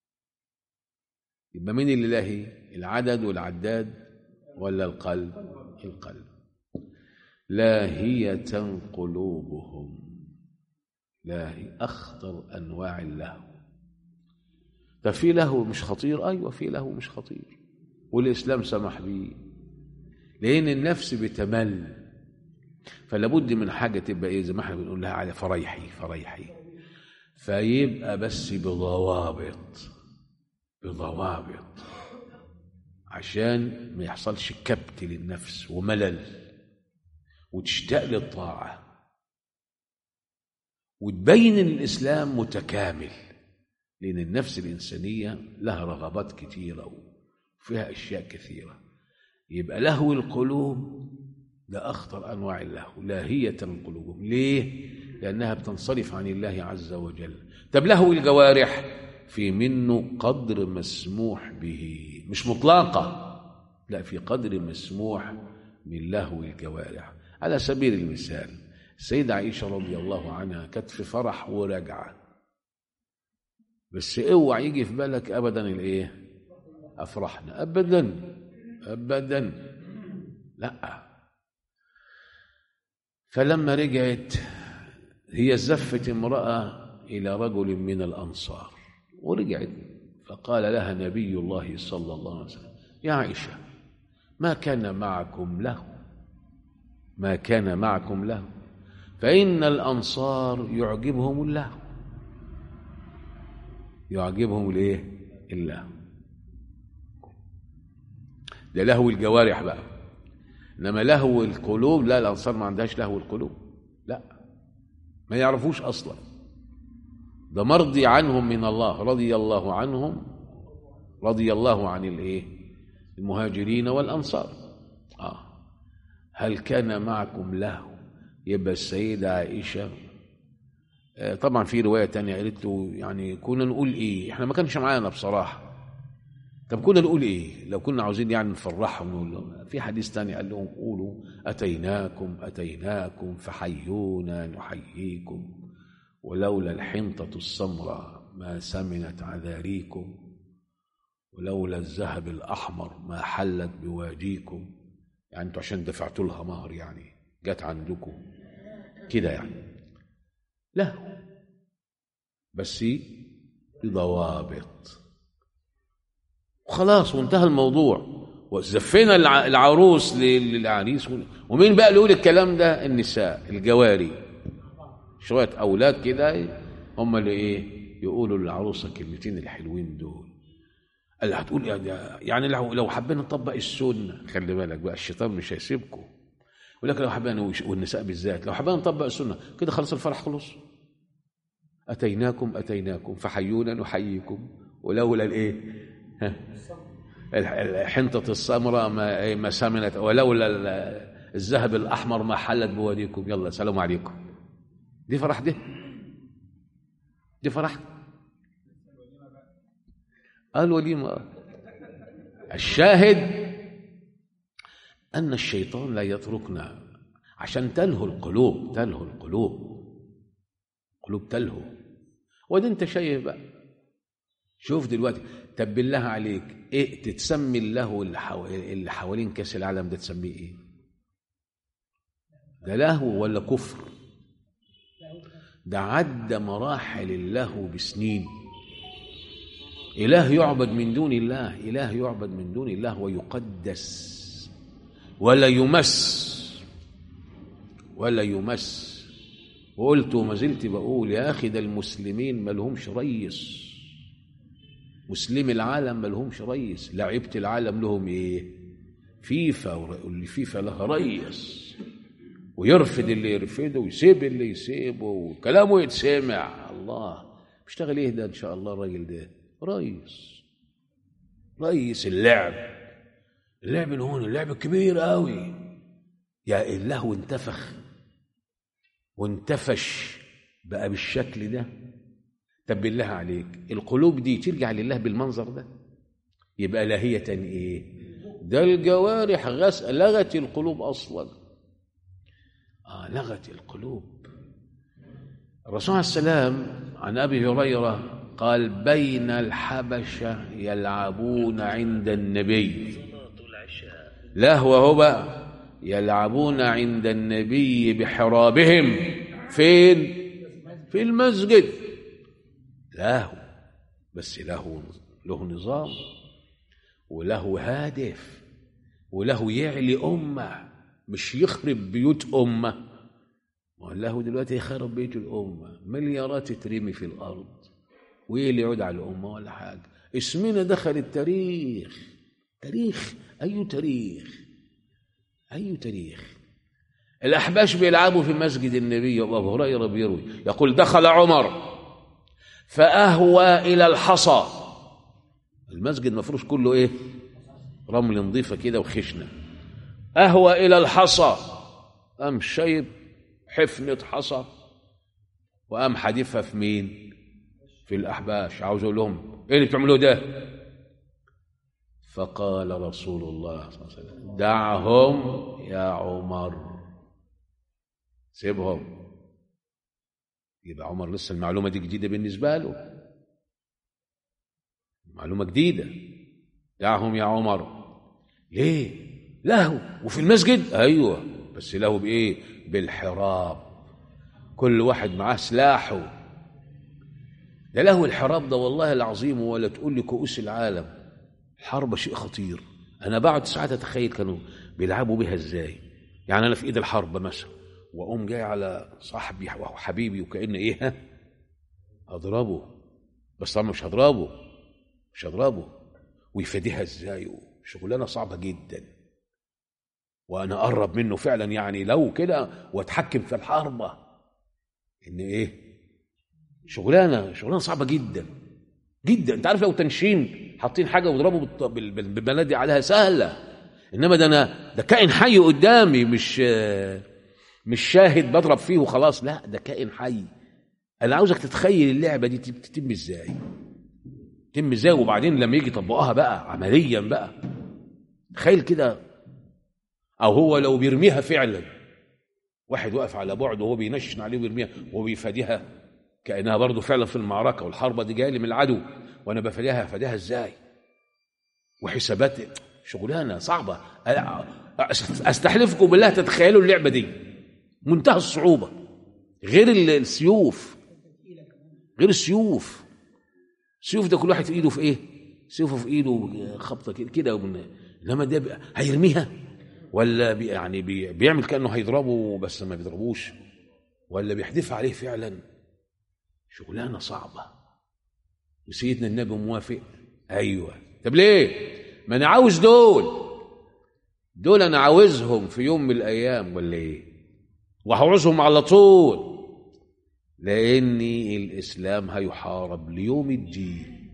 يبقى مين اللي لاهي العدد والعداد ولا القلب القلب لاهية قلوبهم لاهي أخطر أنواع اللهو ده في لهو مش خطير أيوة في لهو مش خطير والإسلام سمح بيه لأن النفس بتمل فلابد من حاجة تبقى إيه زي ما احنا بنقول لها على فريحي فريحي فيبقى بس بضوابط بضوابط عشان ما يحصلش كبت للنفس وملل وتشتاق للطاعة وتبين ان الإسلام متكامل لأن النفس الإنسانية لها رغبات كثيرة وفيها أشياء كثيرة يبقى لهو القلوب ده أخطر أنواع اللهو لاهية قلوبهم ليه؟ لأنها بتنصرف عن الله عز وجل طب لهو الجوارح في منه قدر مسموح به مش مطلقة لا في قدر مسموح من لهو الجوارح على سبيل المثال السيدة عائشة رضي الله عنها كانت في فرح وراجعة بس اوعى يجي في بالك ابدا الايه افرحنا ابدا ابدا لا فلما رجعت هي زفت امراه الى رجل من الانصار ورجعت فقال لها نبي الله صلى الله عليه وسلم يا عائشه ما كان معكم له ما كان معكم له فإن الأنصار يعجبهم الله يعجبهم الايه الله ده لهو الجوارح بقى انما لهو القلوب لا الانصار ما عندهاش لهو القلوب لا ما يعرفوش اصلا ده مرضي عنهم من الله رضي الله عنهم رضي الله عن الايه المهاجرين والانصار اه هل كان معكم لهو يبقى السيدة عائشة آه طبعا في رواية تانية قالت له يعني كنا نقول ايه احنا ما كانش معانا بصراحة طب كنا نقول ايه لو كنا عاوزين يعني نفرحهم نقول لهم في حديث تاني قال لهم قولوا اتيناكم اتيناكم فحيونا نحييكم ولولا الحنطة السمراء ما سمنت عذاريكم ولولا الذهب الأحمر ما حلت بواديكم يعني انتوا عشان دفعتوا لها مهر يعني جت عندكم كده يعني لا بس بضوابط وخلاص وانتهى الموضوع وزفينا العروس للعريس ومين بقى اللي يقول الكلام ده النساء الجواري شويه اولاد كده هم اللي ايه يقولوا للعروسه الكلمتين الحلوين دول اللي هتقول يعني لو لو حبينا نطبق السنه خلي بالك بقى الشيطان مش هيسيبكم ولكن لو حبينا والنساء بالذات لو حبينا نطبق السنه كده خلاص الفرح خلص اتيناكم اتيناكم فحيونا نحييكم ولولا الايه حنطة السمراء ما ما سمنت ولولا الذهب الاحمر ما حلت بواديكم يلا سلام عليكم دي فرح دي دي فرح الوليمة الشاهد أن الشيطان لا يتركنا عشان تلهو القلوب تلهو القلوب قلوب تلهو وده انت شايف بقى شوف دلوقتي طب بالله عليك ايه تتسمي اللهو اللي, حو... اللي حوالين كاس العالم ده تسميه ايه ده لهو ولا كفر ده عدى مراحل اللهو بسنين إله يعبد من دون الله إله يعبد من دون الله ويقدس ولا يمس ولا يمس وقلت وما زلت بقول يا اخي ده المسلمين ما لهمش ريس مسلمي العالم ما لهمش ريس لعيبه العالم لهم ايه فيفا واللي فيفا لها ريس ويرفض اللي يرفضه ويسيب اللي يسيبه وكلامه يتسمع الله بيشتغل ايه ده ان شاء الله الراجل ده ريس ريس اللعب اللعب اللي هون اللعب الكبير قوي يا اللهو انتفخ وانتفش بقى بالشكل ده طب بالله عليك القلوب دي ترجع لله بالمنظر ده يبقى لاهية ايه ده الجوارح غس لغت القلوب اصلا آه لغت القلوب الرسول عليه السلام عن ابي هريره قال بين الحبشه يلعبون عند النبي لا هو هو يلعبون عند النبي بحرابهم فين في المسجد له بس له له نظام وله هادف وله يعلي أمة مش يخرب بيوت أمة والله دلوقتي يخرب بيت الأمة مليارات ترمي في الأرض وإيه اللي يعود على الأمة ولا حاجة اسمنا دخل التاريخ تاريخ أي تاريخ أي تاريخ الأحباش بيلعبوا في مسجد النبي وأبو هريرة بيروي يقول دخل عمر فأهوى إلى الحصى المسجد مفروش كله إيه رمل نظيفة كده وخشنة أهوى إلى الحصى قام شايب حفنة حصى وقام حادفها في مين في الأحباش عاوز أقول لهم إيه اللي بتعملوه ده فقال رسول الله صلى الله عليه وسلم دعهم يا عمر سيبهم يبقى عمر لسه المعلومة دي جديدة بالنسبة له معلومة جديدة دعهم يا عمر ليه لهو وفي المسجد ايوه بس لهو بايه بالحراب كل واحد معاه سلاحه ده لهو الحراب ده والله العظيم ولا تقول لي كؤوس العالم الحرب شيء خطير انا بقعد ساعات اتخيل كانوا بيلعبوا بيها ازاي يعني انا في ايد الحرب مثلا واقوم جاي على صاحبي وحبيبي وكأن ايه ها اضربه بس طبعا مش هضربه مش هضربه ويفاديها ازاي شغلانه صعبه جدا وانا اقرب منه فعلا يعني لو كده واتحكم في الحربه ان ايه شغلانه شغلانه صعبه جدا جدا انت عارف لو تنشين حاطين حاجه ويضربوا بالبلدي عليها سهله انما ده انا ده كائن حي قدامي مش مش شاهد بضرب فيه وخلاص لا ده كائن حي انا عاوزك تتخيل اللعبه دي تتم ازاي تتم ازاي وبعدين لما يجي يطبقوها بقى عمليا بقى تخيل كده او هو لو بيرميها فعلا واحد واقف على بعد وهو بينشن عليه ويرميها وهو بيفاديها كانها برضه فعلا في المعركه والحربه دي جايه لي من العدو وانا بفاديها فاديها ازاي وحسابات شغلانه صعبه استحلفكم بالله تتخيلوا اللعبه دي منتهى الصعوبه غير السيوف غير السيوف السيوف ده كل واحد في ايده في ايه سيوفه في ايده خبطه كده انما ده هيرميها ولا بي يعني بي بيعمل كانه هيضربه بس ما بيضربوش ولا بيحدف عليه فعلا شغلانه صعبه وسيدنا النبي موافق ايوه طب ليه ما انا عاوز دول دول انا عاوزهم في يوم من الايام ولا ايه وهعوزهم على طول لان الاسلام هيحارب ليوم الدين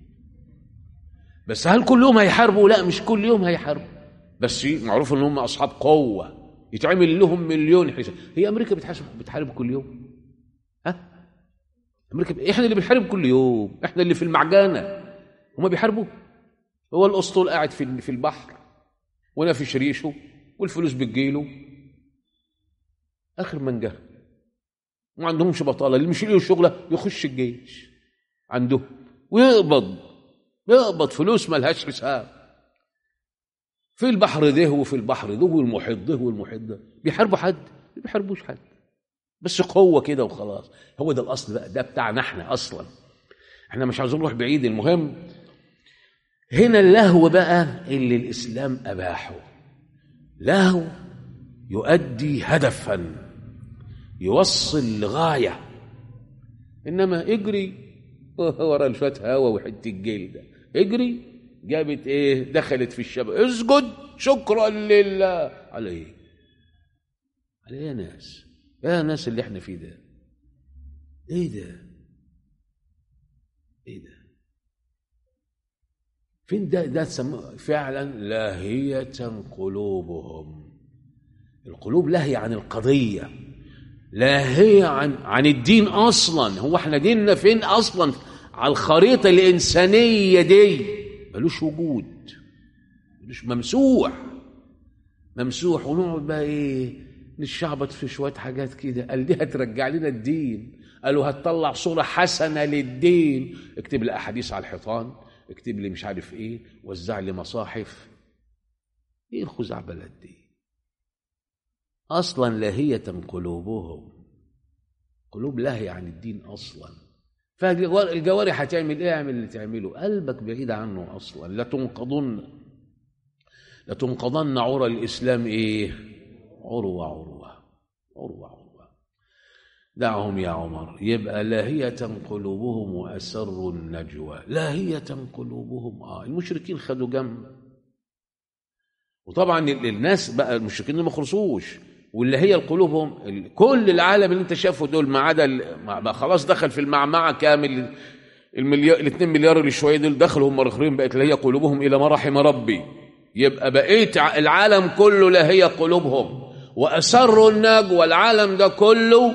بس هل كل يوم هيحاربوا لا مش كل يوم هيحاربوا بس معروف ان هم اصحاب قوه يتعمل لهم مليون حساب هي امريكا بتحاسب بتحارب كل يوم ها امريكا احنا اللي بنحارب كل يوم احنا اللي في المعجنه هم بيحاربوا هو الاسطول قاعد في في البحر وانا في شريشه والفلوس بتجيله اخر من جه ما عندهمش بطاله اللي مش له شغله يخش الجيش عندهم ويقبض يقبض فلوس ملهاش حساب في البحر ده وفي البحر ده والمحيط ده والمحيط ده بيحاربوا حد ما بيحاربوش حد بس قوة كده وخلاص هو ده الأصل بقى ده بتاعنا احنا أصلا احنا مش عاوزين نروح بعيد المهم هنا اللهو بقى اللي الإسلام أباحه لهو يؤدي هدفا يوصل لغاية إنما اجري ورا شوية هوا وحتة جلدة اجري جابت ايه دخلت في الشبك اسجد شكرا لله على ايه على ايه يا ناس يا ناس اللي احنا فيه ده ايه ده ايه ده فين ده ده تسموه فعلا لاهية قلوبهم القلوب لاهية عن القضية لاهية عن عن الدين اصلا هو احنا ديننا فين اصلا على الخريطة الإنسانية دي ملوش وجود ملوش ممسوح ممسوح ونقعد بقى ايه نشعبط في شوية حاجات كده قال دي هترجع لنا الدين قالوا هتطلع صورة حسنة للدين اكتب لي أحاديث على الحيطان اكتب لي مش عارف ايه وزع لي مصاحف ايه الخزعبلات دي اصلا لاهية قلوبهم قلوب لاهية عن الدين اصلا فالجوارح هتعمل ايه اعمل اللي تعمله قلبك بعيد عنه اصلا لتنقضن لتنقضن عرى الاسلام ايه عروه عروه عروه عروه دعهم يا عمر يبقى لاهية قلوبهم وأسروا النجوى لاهية قلوبهم آه المشركين خدوا جنب وطبعا الناس بقى المشركين ما خلصوش واللي هي قلوبهم كل العالم اللي انت شافه دول ما عدا خلاص دخل في المعمعة كامل المليار الاثنين مليار اللي شويه دول دخلوا هم الاخرين بقت اللي هي قلوبهم الى ما رحم ربي يبقى بقيت العالم كله لا هي قلوبهم واسروا النجوى العالم ده كله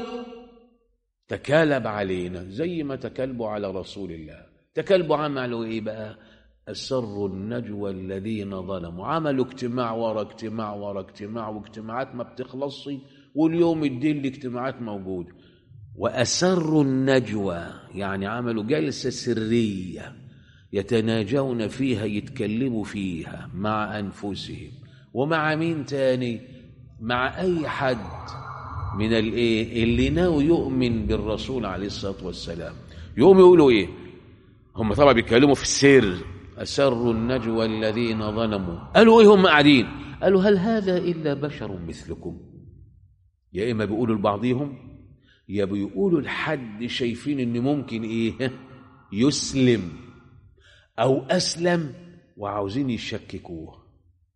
تكالب علينا زي ما تكلبوا على رسول الله تكلبوا عملوا ايه بقى أسروا النجوى الذين ظلموا عملوا اجتماع ورا اجتماع ورا اجتماع واجتماعات ما بتخلصش واليوم الدين الاجتماعات موجود وأسروا النجوى يعني عملوا جلسة سرية يتناجون فيها يتكلموا فيها مع أنفسهم ومع مين تاني مع أي حد من الايه اللي ناوي يؤمن بالرسول عليه الصلاة والسلام يقوم يقولوا ايه هم طبعا بيتكلموا في السر أسروا النجوى الذين ظلموا قالوا إيه هم قاعدين قالوا هل هذا إلا بشر مثلكم يا إما بيقولوا لبعضهم يا بيقولوا لحد شايفين إن ممكن إيه يسلم أو أسلم وعاوزين يشككوه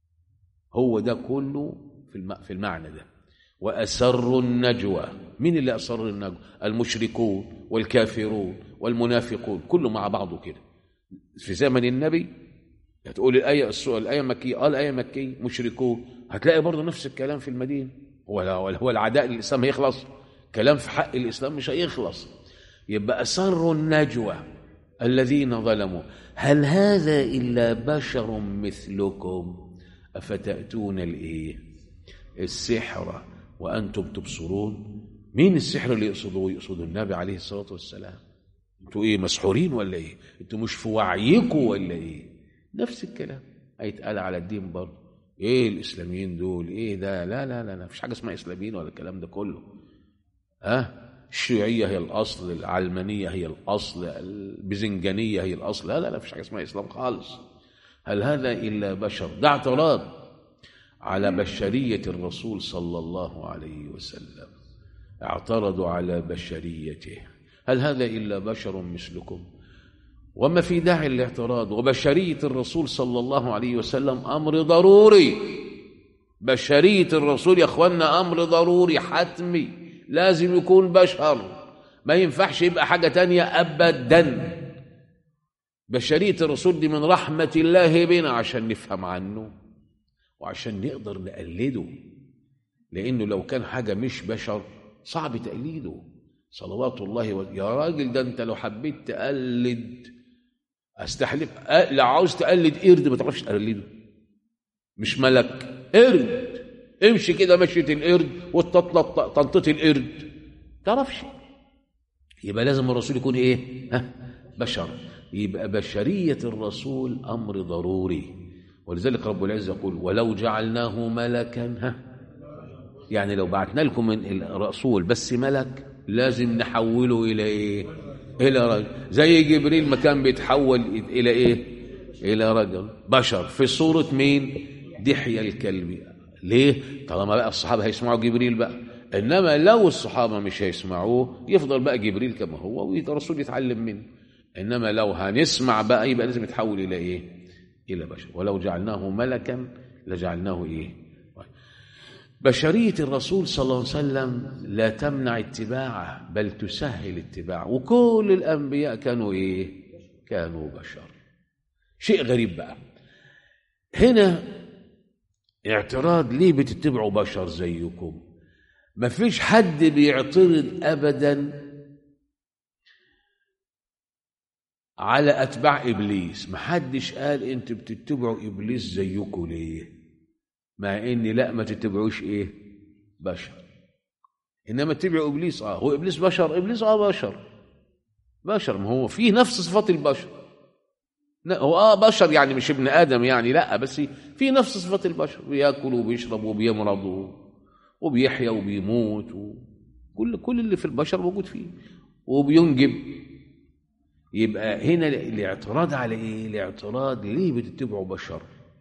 هو ده كله في في المعنى ده وأسروا النجوى مين اللي أسر النجوى المشركون والكافرون والمنافقون كله مع بعضه كده في زمن النبي هتقول الآية السؤال الآية مكية قال الآية مكية مشركون هتلاقي برضه نفس الكلام في المدينة ولا هو العداء للإسلام هيخلص كلام في حق الإسلام مش هيخلص يبقى أسروا النجوى الذين ظلموا هل هذا إلا بشر مثلكم أفتأتون الإيه السحر وأنتم تبصرون مين السحر اللي يقصدوه يقصد النبي عليه الصلاة والسلام انتوا ايه مسحورين ولا ايه انتوا مش في وعيكم ولا ايه نفس الكلام هيتقال على الدين برضه ايه الاسلاميين دول ايه ده لا لا لا لا مفيش حاجه اسمها اسلاميين ولا الكلام ده كله ها أه؟ الشيوعيه هي الاصل العلمانيه هي الاصل البزنجانيه هي الاصل لا لا لا مفيش حاجه اسمها اسلام خالص هل هذا الا بشر ده اعتراض على بشريه الرسول صلى الله عليه وسلم اعترضوا على بشريته هل هذا إلا بشر مثلكم وما في داعي للاعتراض وبشرية الرسول صلى الله عليه وسلم أمر ضروري بشرية الرسول يا أخوانا أمر ضروري حتمي لازم يكون بشر ما ينفعش يبقى حاجة تانية أبدا بشرية الرسول دي من رحمة الله بنا عشان نفهم عنه وعشان نقدر نقلده لأنه لو كان حاجة مش بشر صعب تقليده صلوات الله و... يا راجل ده انت لو حبيت تقلد استحلف أ... لو عاوز تقلد قرد ما تعرفش تقلده مش ملك قرد امشي كده مشية القرد وتطلط طنطة القرد تعرفش يبقى لازم الرسول يكون ايه ها بشر يبقى بشرية الرسول أمر ضروري ولذلك رب العزة يقول ولو جعلناه ملكا ها يعني لو بعتنا لكم من الرسول بس ملك لازم نحوله الى ايه الى رجل زي جبريل ما كان بيتحول الى ايه الى رجل بشر في صورة مين دحية الكلب ليه طالما بقى الصحابة هيسمعوا جبريل بقى انما لو الصحابه مش هيسمعوه يفضل بقى جبريل كما هو والرسول يتعلم منه انما لو هنسمع بقى يبقى لازم يتحول الى ايه الى بشر ولو جعلناه ملكا لجعلناه ايه بشريه الرسول صلى الله عليه وسلم لا تمنع اتباعه بل تسهل اتباعه وكل الانبياء كانوا ايه كانوا بشر شيء غريب بقى هنا اعتراض ليه بتتبعوا بشر زيكم ما فيش حد بيعترض ابدا على اتباع ابليس ما حدش قال انتوا بتتبعوا ابليس زيكم ليه مع ان لا ما تتبعوش ايه بشر انما تتبعوا ابليس اه هو ابليس بشر ابليس اه بشر بشر ما هو فيه نفس صفات البشر لا هو اه بشر يعني مش ابن ادم يعني لا بس في نفس صفات البشر بياكل وبيشرب وبيمرض وبيحيا وبيموت وكل كل اللي في البشر موجود فيه وبينجب يبقى هنا الاعتراض على ايه الاعتراض ليه بتتبعوا بشر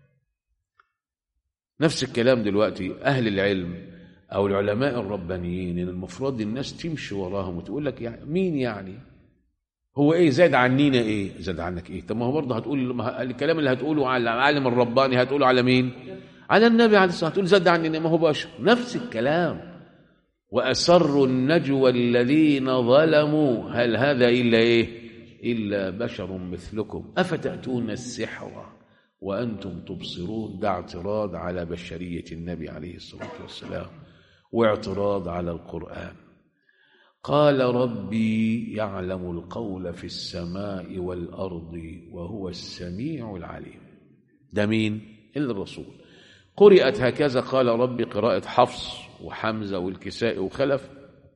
نفس الكلام دلوقتي اهل العلم او العلماء الربانيين ان المفروض الناس تمشي وراهم وتقول لك يعني مين يعني هو ايه زاد عنينا ايه زاد عنك ايه طب ما هو برضه هتقول الكلام اللي هتقوله على العالم الرباني هتقوله على مين على النبي عليه الصلاه والسلام هتقول زاد عننا ما هو بشر نفس الكلام واسروا النجوى الذين ظلموا هل هذا الا ايه الا بشر مثلكم افتاتون السحر وانتم تبصرون ده اعتراض على بشريه النبي عليه الصلاه والسلام واعتراض على القران قال ربي يعلم القول في السماء والارض وهو السميع العليم ده مين الا الرسول قرات هكذا قال ربي قراءه حفص وحمزه والكساء وخلف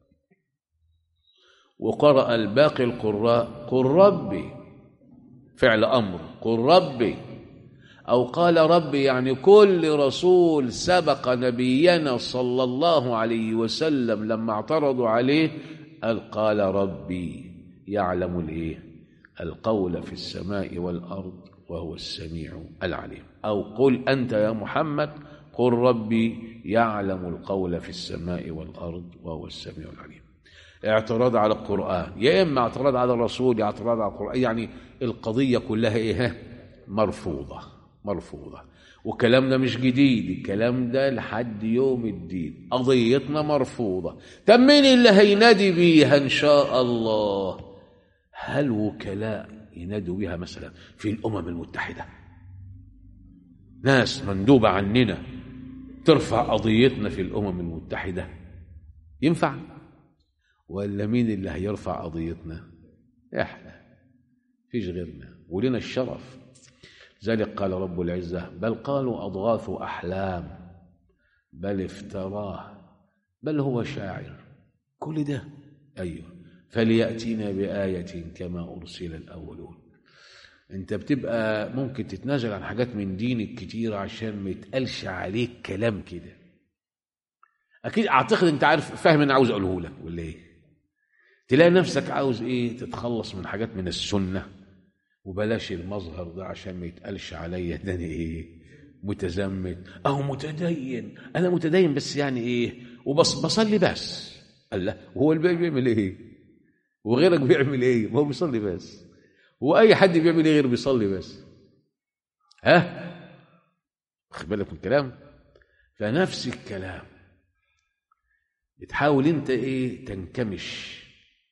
وقرأ الباقي القراء قل ربي فعل أمر قل ربي أو قال ربي يعني كل رسول سبق نبينا صلى الله عليه وسلم لما اعترضوا عليه قال قال ربي يعلم الايه القول في السماء والأرض وهو السميع العليم أو قل أنت يا محمد قل ربي يعلم القول في السماء والأرض وهو السميع العليم اعتراض على القرآن يا إما اعتراض على الرسول يا اعتراض على القرآن يعني القضية كلها إيه مرفوضة مرفوضة وكلامنا مش جديد الكلام ده لحد يوم الدين قضيتنا مرفوضة طب مين اللي هينادي بيها إن شاء الله هل وكلاء ينادوا بها مثلا في الأمم المتحدة ناس مندوبة عننا ترفع قضيتنا في الأمم المتحدة ينفع ولا مين اللي هيرفع قضيتنا احنا فيش غيرنا ولنا الشرف ذلك قال رب العزة بل قالوا أضغاث أحلام بل افتراه بل هو شاعر كل ده أيوه فليأتينا بآية كما أرسل الأولون انت بتبقى ممكن تتنازل عن حاجات من دينك كتير عشان ما يتقالش عليك كلام كده اكيد اعتقد انت عارف فاهم انا عاوز اقوله لك ولا ايه تلاقي نفسك عاوز ايه تتخلص من حاجات من السنه وبلاش المظهر ده عشان ما يتقالش عليا ده انا ايه متزمت او متدين انا متدين بس يعني ايه وبص بصلي بس قال لا وهو الباقي بيعمل ايه وغيرك بيعمل ايه ما هو بيصلي بس واي حد بيعمل ايه غير بيصلي بس ها واخد بالك من الكلام فنفس الكلام بتحاول انت ايه تنكمش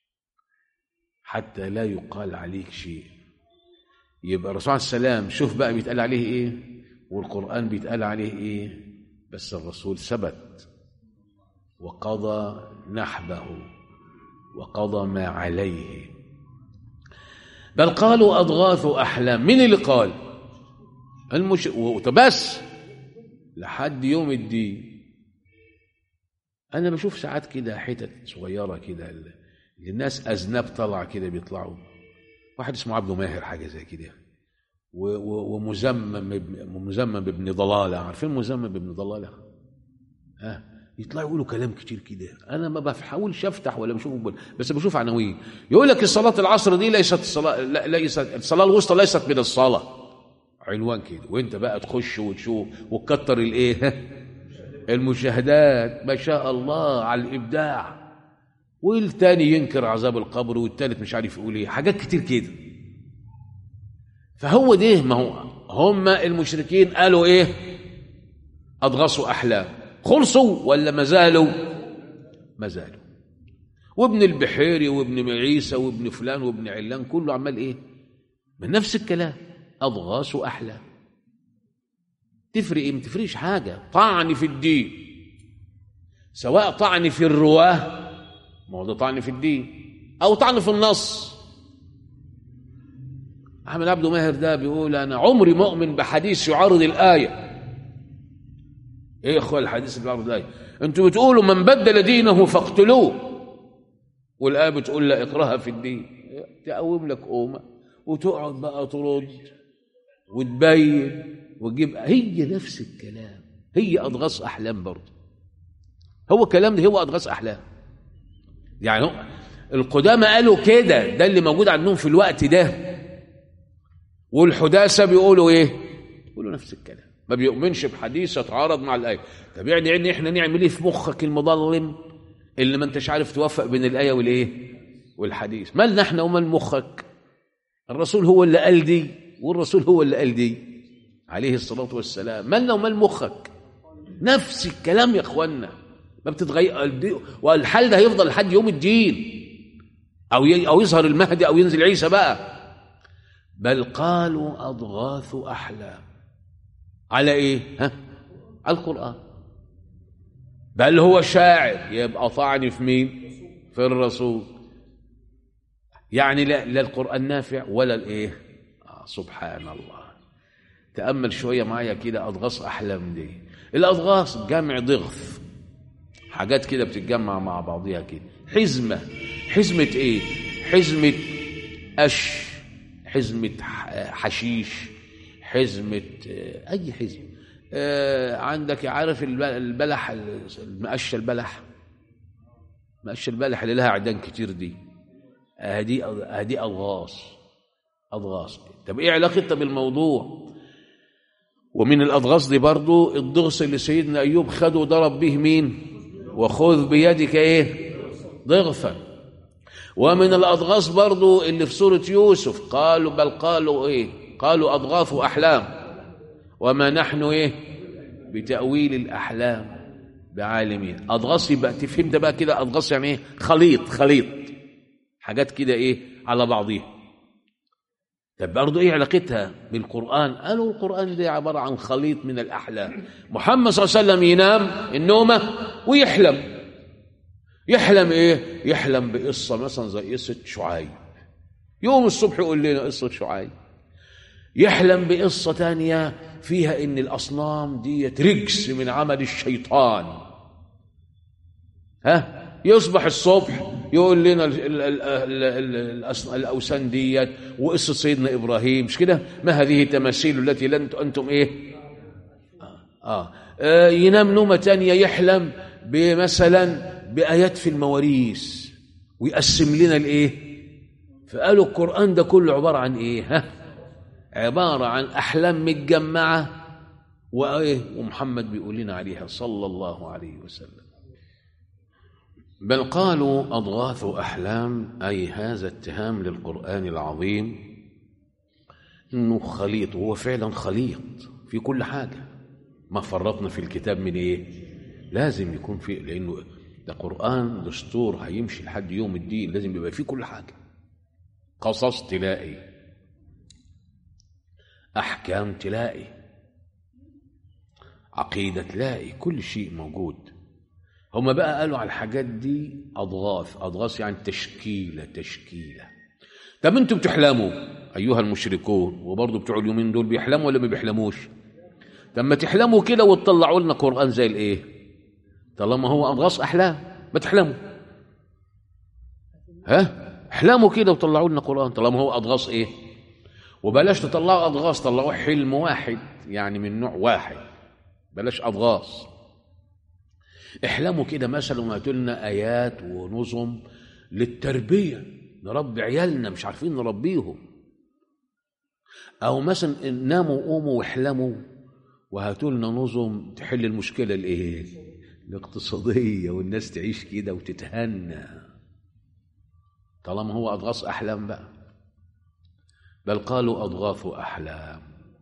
حتى لا يقال عليك شيء يبقى الرسول عليه السلام شوف بقى بيتقال عليه ايه والقرآن بيتقال عليه ايه بس الرسول ثبت وقضى نحبه وقضى ما عليه بل قالوا أضغاث أحلام من اللي قال المش... بس لحد يوم الدين أنا بشوف ساعات كده حتت صغيرة كده الناس أذناب طلع كده بيطلعوا واحد اسمه عبده ماهر حاجة زي كده ومزمم مزمم بابن ضلالة عارفين مزمم بابن ضلالة ها يطلعوا يقولوا كلام كتير كده انا ما بحاولش افتح ولا بشوف بس بشوف عناوين يقول لك الصلاه العصر دي ليست الصلاه لا ليست الصلاه الوسطى ليست من الصلاه عنوان كده وانت بقى تخش وتشوف وتكتر الايه المشاهدات ما شاء الله على الابداع والتاني ينكر عذاب القبر والتالت مش عارف يقول ايه حاجات كتير كده فهو ده ما هو هم المشركين قالوا ايه اضغصوا احلام خلصوا ولا ما زالوا ما زالوا وابن البحيري وابن عيسى وابن فلان وابن علان كله عمال ايه من نفس الكلام اضغاث احلام تفرق ايه ما تفرقش حاجه طعن في الدين سواء طعن في الرواه ما هو ده طعن في الدين او طعن في النص احمد عبد ماهر ده بيقول انا عمري مؤمن بحديث يعارض الايه ايه يا اخويا الحديث اللي بيعارض الايه انتوا بتقولوا من بدل دينه فاقتلوه والايه بتقول لا اكراه في الدين تقوم لك قومه وتقعد بقى ترد وتبين وتجيب هي نفس الكلام هي اضغاث احلام برضه هو الكلام ده هو اضغاث احلام يعني هو القدامى قالوا كده ده اللي موجود عندهم في الوقت ده والحداثه بيقولوا ايه بيقولوا نفس الكلام ما بيؤمنش بحديث يتعارض مع الايه طب يعني ان احنا نعمل ايه في مخك المظلم اللي ما انتش عارف توفق بين الايه والايه والحديث مالنا احنا ومال مخك الرسول هو اللي قال دي والرسول هو اللي قال دي عليه الصلاه والسلام مالنا ومال مخك نفس الكلام يا اخوانا ما بتتغير والحال ده هيفضل لحد يوم الدين او او يظهر المهدي او ينزل عيسى بقى بل قالوا اضغاث احلام على ايه ها على القران بل هو شاعر يبقى طعن في مين في الرسول يعني لا, لا القران نافع ولا الايه آه سبحان الله تامل شويه معايا كده اضغاث احلام دي الاضغاث جمع ضغث حاجات كده بتتجمع مع بعضيها كده حزمه حزمه ايه حزمه قش حزمه حشيش حزمه اي حزمه آه عندك عارف البلح المقشه البلح مقشه البلح اللي لها عيدان كتير دي هدي هدي اضغاث اضغاث طب ايه علاقتها بالموضوع ومن الاضغاث دي برضو الضغث اللي سيدنا ايوب خده وضرب به مين وخذ بيدك ايه ضغثا ومن الاضغاث برضو اللي في سوره يوسف قالوا بل قالوا ايه قالوا اضغاث احلام وما نحن ايه بتاويل الاحلام بعالمين اضغاث يبقى تفهم ده بقى كده اضغاث يعني ايه خليط خليط حاجات كده ايه على بعضيها طب برضه ايه علاقتها بالقران قالوا القران ده عباره عن خليط من الاحلام محمد صلى الله عليه وسلم ينام النومه ويحلم يحلم ايه يحلم بقصه مثلا زي قصه شعيب يوم الصبح يقول لنا قصه شعيب يحلم بقصه تانية فيها ان الاصنام دي رجس من عمل الشيطان ها يصبح الصبح يقول لنا ال ال ال ال الاوثان ديت وقصه سيدنا ابراهيم مش كده ما هذه التماثيل التي لن انتم ايه آه. آه ينام نومه تانية يحلم بمثلا بايات في المواريث ويقسم لنا الايه فقالوا القران ده كله عباره عن ايه ها عباره عن احلام متجمعه وايه ومحمد بيقول لنا عليها صلى الله عليه وسلم بل قالوا أضغاث أحلام أي هذا اتهام للقرآن العظيم إنه خليط وهو فعلا خليط في كل حاجة ما فرطنا في الكتاب من إيه لازم يكون في لأنه ده قرآن دستور هيمشي لحد يوم الدين لازم يبقى فيه كل حاجة قصص تلاقي أحكام تلاقي عقيدة تلاقي كل شيء موجود هم بقى قالوا على الحاجات دي أضغاث أضغاث يعني تشكيلة تشكيلة طب انتوا بتحلموا أيها المشركون وبرضه بتوع اليومين دول بيحلموا ولا ما بيحلموش طب ما تحلموا كده وتطلعوا لنا قرآن زي الإيه طالما هو أضغاث أحلام ما تحلموا ها احلموا كده وطلعوا لنا قرآن طالما هو أضغاث إيه وبلاش تطلعوا أضغاث طلعوا حلم واحد يعني من نوع واحد بلاش أضغاث احلموا كده مثلا وهاتوا لنا ايات ونظم للتربيه نربي عيالنا مش عارفين نربيهم او مثلا ناموا وقوموا واحلموا وهاتوا لنا نظم تحل المشكله الايه الاقتصاديه والناس تعيش كده وتتهنى طالما هو اضغاث احلام بقى بل قالوا اضغاث احلام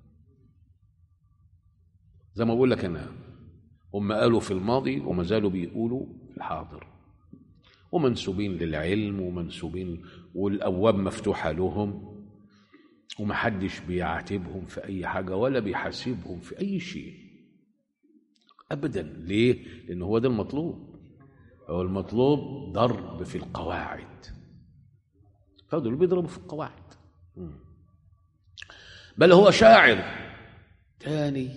زي ما بقول لك انا هم قالوا في الماضي وما زالوا بيقولوا في الحاضر ومنسوبين للعلم ومنسوبين والابواب مفتوحه لهم ومحدش بيعاتبهم في اي حاجه ولا بيحاسبهم في اي شيء ابدا ليه لان هو ده المطلوب هو المطلوب ضرب في القواعد فدول بيضربوا في القواعد مم. بل هو شاعر تاني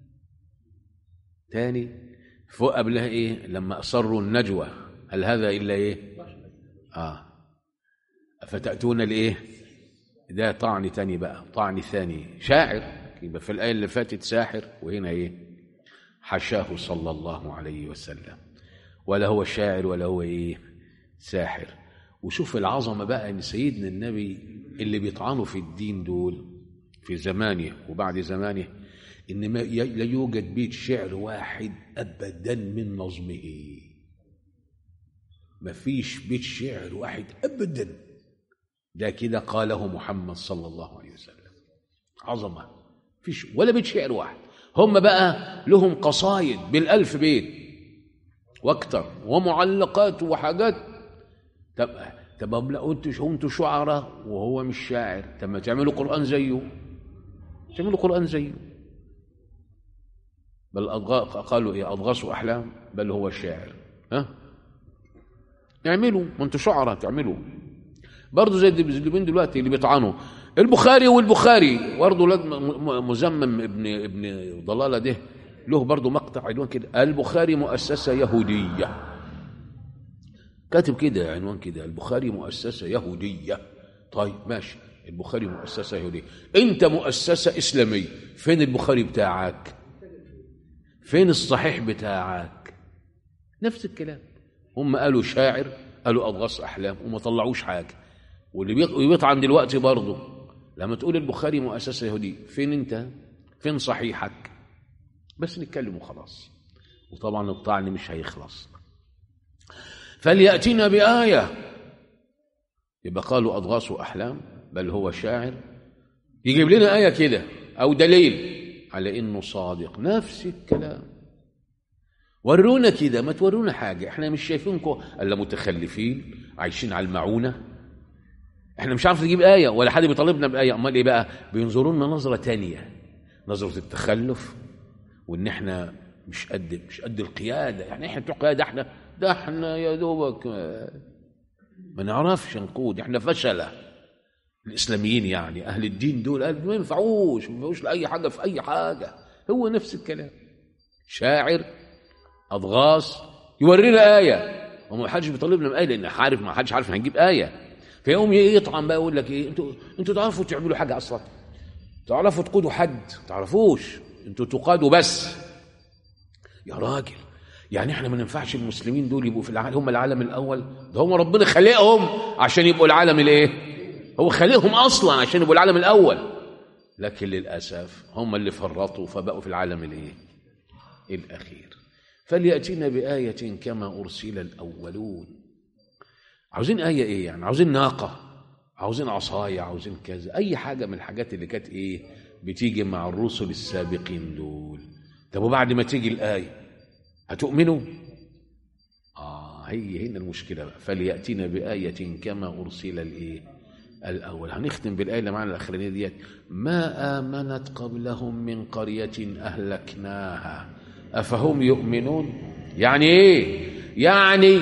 تاني فوق قبلها ايه لما اصروا النجوى هل هذا الا ايه اه فتاتون الايه ده طعن تاني بقى طعن ثاني شاعر يبقى في الايه اللي فاتت ساحر وهنا ايه حشاه صلى الله عليه وسلم ولا هو شاعر ولا هو ايه ساحر وشوف العظمه بقى ان سيدنا النبي اللي بيطعنوا في الدين دول في زمانه وبعد زمانه ان ما ي- لا يوجد بيت شعر واحد ابدا من نظمه ما فيش بيت شعر واحد ابدا ده كده قاله محمد صلى الله عليه وسلم عظمه فيش ولا بيت شعر واحد هم بقى لهم قصايد بالالف بيت واكتر ومعلقات وحاجات طب طب لا انتوا انتوا شعراء وهو مش شاعر طب ما تعملوا قران زيه تعملوا قران زيه بل أضغ... قالوا ايه اضغاث احلام بل هو شاعر ها اعملوا ما انتوا شعراء تعملوا برضه زي اليومين دلوقتي اللي بيطعنوا البخاري والبخاري برضه ولاد م- م- مزمم ابن ابن ضلاله ده له برضه مقطع عنوان كده البخاري مؤسسه يهوديه كاتب كده عنوان كده البخاري مؤسسه يهوديه طيب ماشي البخاري مؤسسه يهوديه انت مؤسسه اسلاميه فين البخاري بتاعك فين الصحيح بتاعك نفس الكلام هم قالوا شاعر قالوا اضغاث احلام وما طلعوش حاجه واللي بيط- بيطعن دلوقتي برضه لما تقول البخاري مؤسسه يهوديه فين انت فين صحيحك بس نتكلم وخلاص وطبعا الطعن مش هيخلص فليأتنا بآية يبقى قالوا أضغاث أحلام بل هو شاعر يجيب لنا آية كده أو دليل على إنه صادق نفس الكلام ورونا كده ما تورونا حاجة احنا مش شايفينكم إلا متخلفين عايشين على المعونة احنا مش عارف نجيب آية ولا حد بيطالبنا بآية أمال إيه بقى بينظروا لنا نظرة تانية نظرة التخلف وإن احنا مش قد مش قد القيادة يعني احنا بتوع قيادة احنا ده احنا يا دوبك آه، ما نعرفش نقود احنا فشلة الإسلاميين يعني أهل الدين دول قال ما ينفعوش ما ينفعوش لأي حاجة في أي حاجة هو نفس الكلام شاعر أضغاث يورينا آية وما حدش بيطالبنا بآية لأن عارف ما حدش عارف هنجيب آية فيقوم يطعن بقى يقول لك إيه أنتوا أنتوا تعرفوا تعملوا حاجة أصلا تعرفوا تقودوا حد تعرفوش أنتوا تقادوا بس يا راجل يعني احنا ما ينفعش المسلمين دول يبقوا في العالم هم العالم الاول ده هم ربنا خلقهم عشان يبقوا العالم الايه هو خلقهم اصلا عشان يبقوا العالم الاول لكن للاسف هم اللي فرطوا فبقوا في العالم الايه الاخير فلياتينا بايه كما ارسل الاولون عاوزين ايه ايه يعني عاوزين ناقه عاوزين عصايه عاوزين كذا اي حاجه من الحاجات اللي كانت ايه بتيجي مع الرسل السابقين دول طب وبعد ما تيجي الايه هتؤمنوا اه هي هنا المشكله بقى فلياتينا بايه كما ارسل الايه الاول هنختم بالايه اللي معانا الاخرانيه ديت ما امنت قبلهم من قريه اهلكناها افهم يؤمنون يعني ايه يعني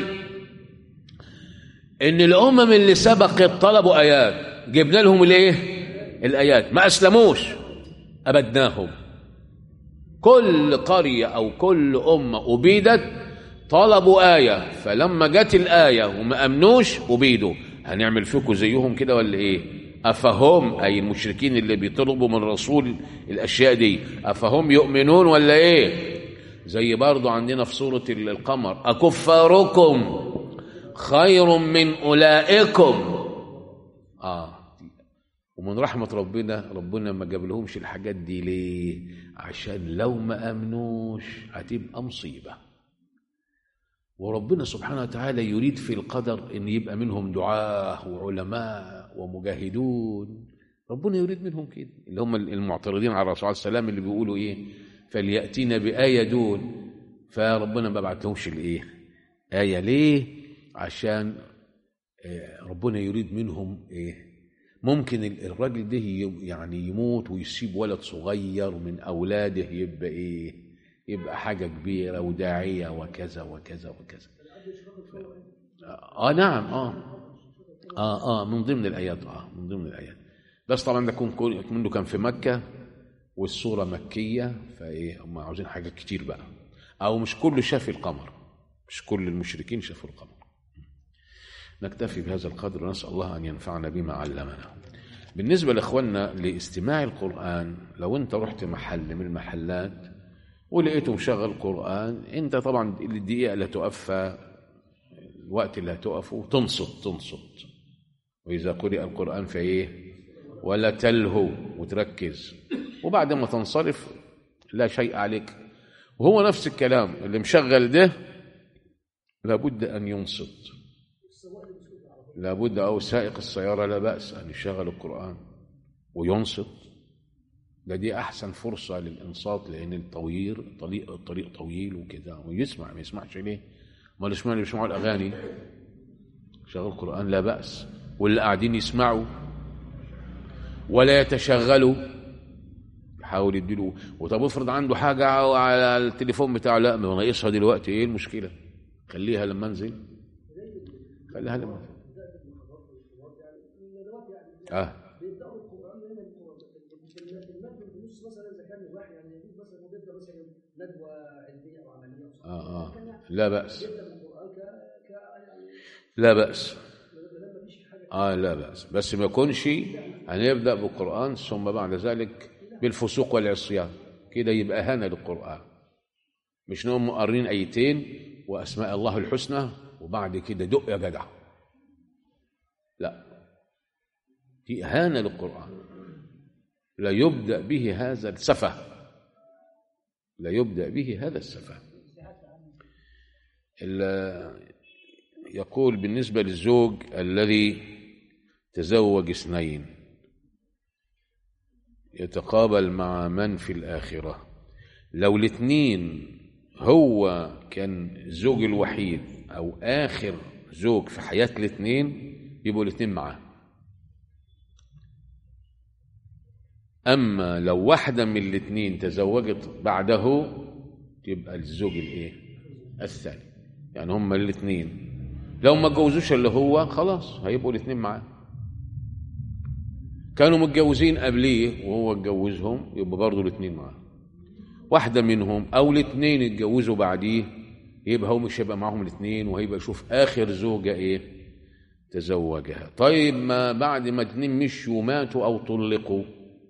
ان الامم اللي سبقت طلبوا ايات جبنا لهم الايه الايات ما اسلموش ابدناهم كل قريه او كل امه ابيدت طلبوا ايه فلما جت الايه وما امنوش ابيدوا هنعمل فيكم زيهم كده ولا ايه افهم اي المشركين اللي بيطلبوا من الرسول الاشياء دي افهم يؤمنون ولا ايه زي برضو عندنا في سوره القمر اكفاركم خير من اولئكم اه ومن رحمة ربنا ربنا ما جاب لهمش الحاجات دي ليه عشان لو ما أمنوش هتبقى مصيبة وربنا سبحانه وتعالى يريد في القدر ان يبقى منهم دعاه وعلماء ومجاهدون ربنا يريد منهم كده اللي هم المعترضين على الرسول عليه السلام اللي بيقولوا ايه فلياتينا بايه دون فربنا ما بعتلهمش الايه ايه ليه عشان آه، ربنا يريد منهم ايه ممكن ال- الراجل ده ي- يعني يموت ويسيب ولد صغير من اولاده يبقى ايه يبقى حاجه كبيره وداعيه وكذا وكذا وكذا اه نعم اه اه اه من ضمن الايات اه من ضمن الايات بس طبعا ده كون كون- منه كان في مكه والصوره مكيه فايه هم عاوزين حاجات كتير بقى او مش كل شاف القمر مش كل المشركين شافوا القمر نكتفي بهذا القدر ونسال الله ان ينفعنا بما علمنا بالنسبه لاخواننا لاستماع القران لو انت رحت محل من المحلات ولقيته مشغل قران انت طبعا الدقيقه اللي هتقف الوقت اللي هتقفه تنصت تنصت وإذا قرئ القرآن فإيه ولا تلهو وتركز وبعد ما تنصرف لا شيء عليك وهو نفس الكلام اللي مشغل ده لابد أن ينصت لابد أو سائق السيارة لا بأس أن يشغل القرآن وينصت ده دي أحسن فرصة للإنصات لأن الطويل الطريق الطريق طويل وكده ويسمع ما يسمعش ليه؟ امال اشمعنى بيسمعوا الأغاني؟ شغل قرآن لا بأس واللي قاعدين يسمعوا ولا يتشغلوا يحاول يديله وطب افرض عنده حاجة على التليفون بتاعه لا ما ناقصها دلوقتي ايه المشكلة؟ خليها لما انزل خليها لما انزل اه بيبداوا القران هنا في المد في النص مثلا اذا كان الواحد يعني يجيب مثلا هو بيبدا مثلا ندوه علميه او عمليه او صحيح. اه اه لا بأس يبدا بالقران ك ك يعني لا بأس لما مفيش حاجه اه لا بأس بس ما يكونش أن يبدأ بالقرآن ثم بعد ذلك بالفسوق والعصيان كده يبقى هنا للقرآن مش نقوم مقرين آيتين وأسماء الله الحسنى وبعد كده دق يا جدع لا دي إهانة للقرآن لا يبدأ به هذا السفه لا يبدأ به هذا السفه ال- يقول بالنسبة للزوج الذي تزوج اثنين يتقابل مع من في الآخرة لو الاثنين هو كان الزوج الوحيد أو آخر زوج في حياة الاثنين يبقوا الاثنين معاه أما لو واحدة من الاثنين تزوجت بعده يبقى الزوج الايه الثاني يعني هما الاثنين لو ما اتجوزوش اللي هو خلاص هيبقوا الاثنين معاه كانوا متجوزين قبليه وهو اتجوزهم يبقى برضه الاثنين معاه واحدة منهم أو الاثنين اتجوزوا بعديه يبقى هو مش هيبقى معاهم الاثنين وهيبقى يشوف آخر زوجة إيه تزوجها طيب ما بعد ما الاثنين مشوا وماتوا أو طلقوا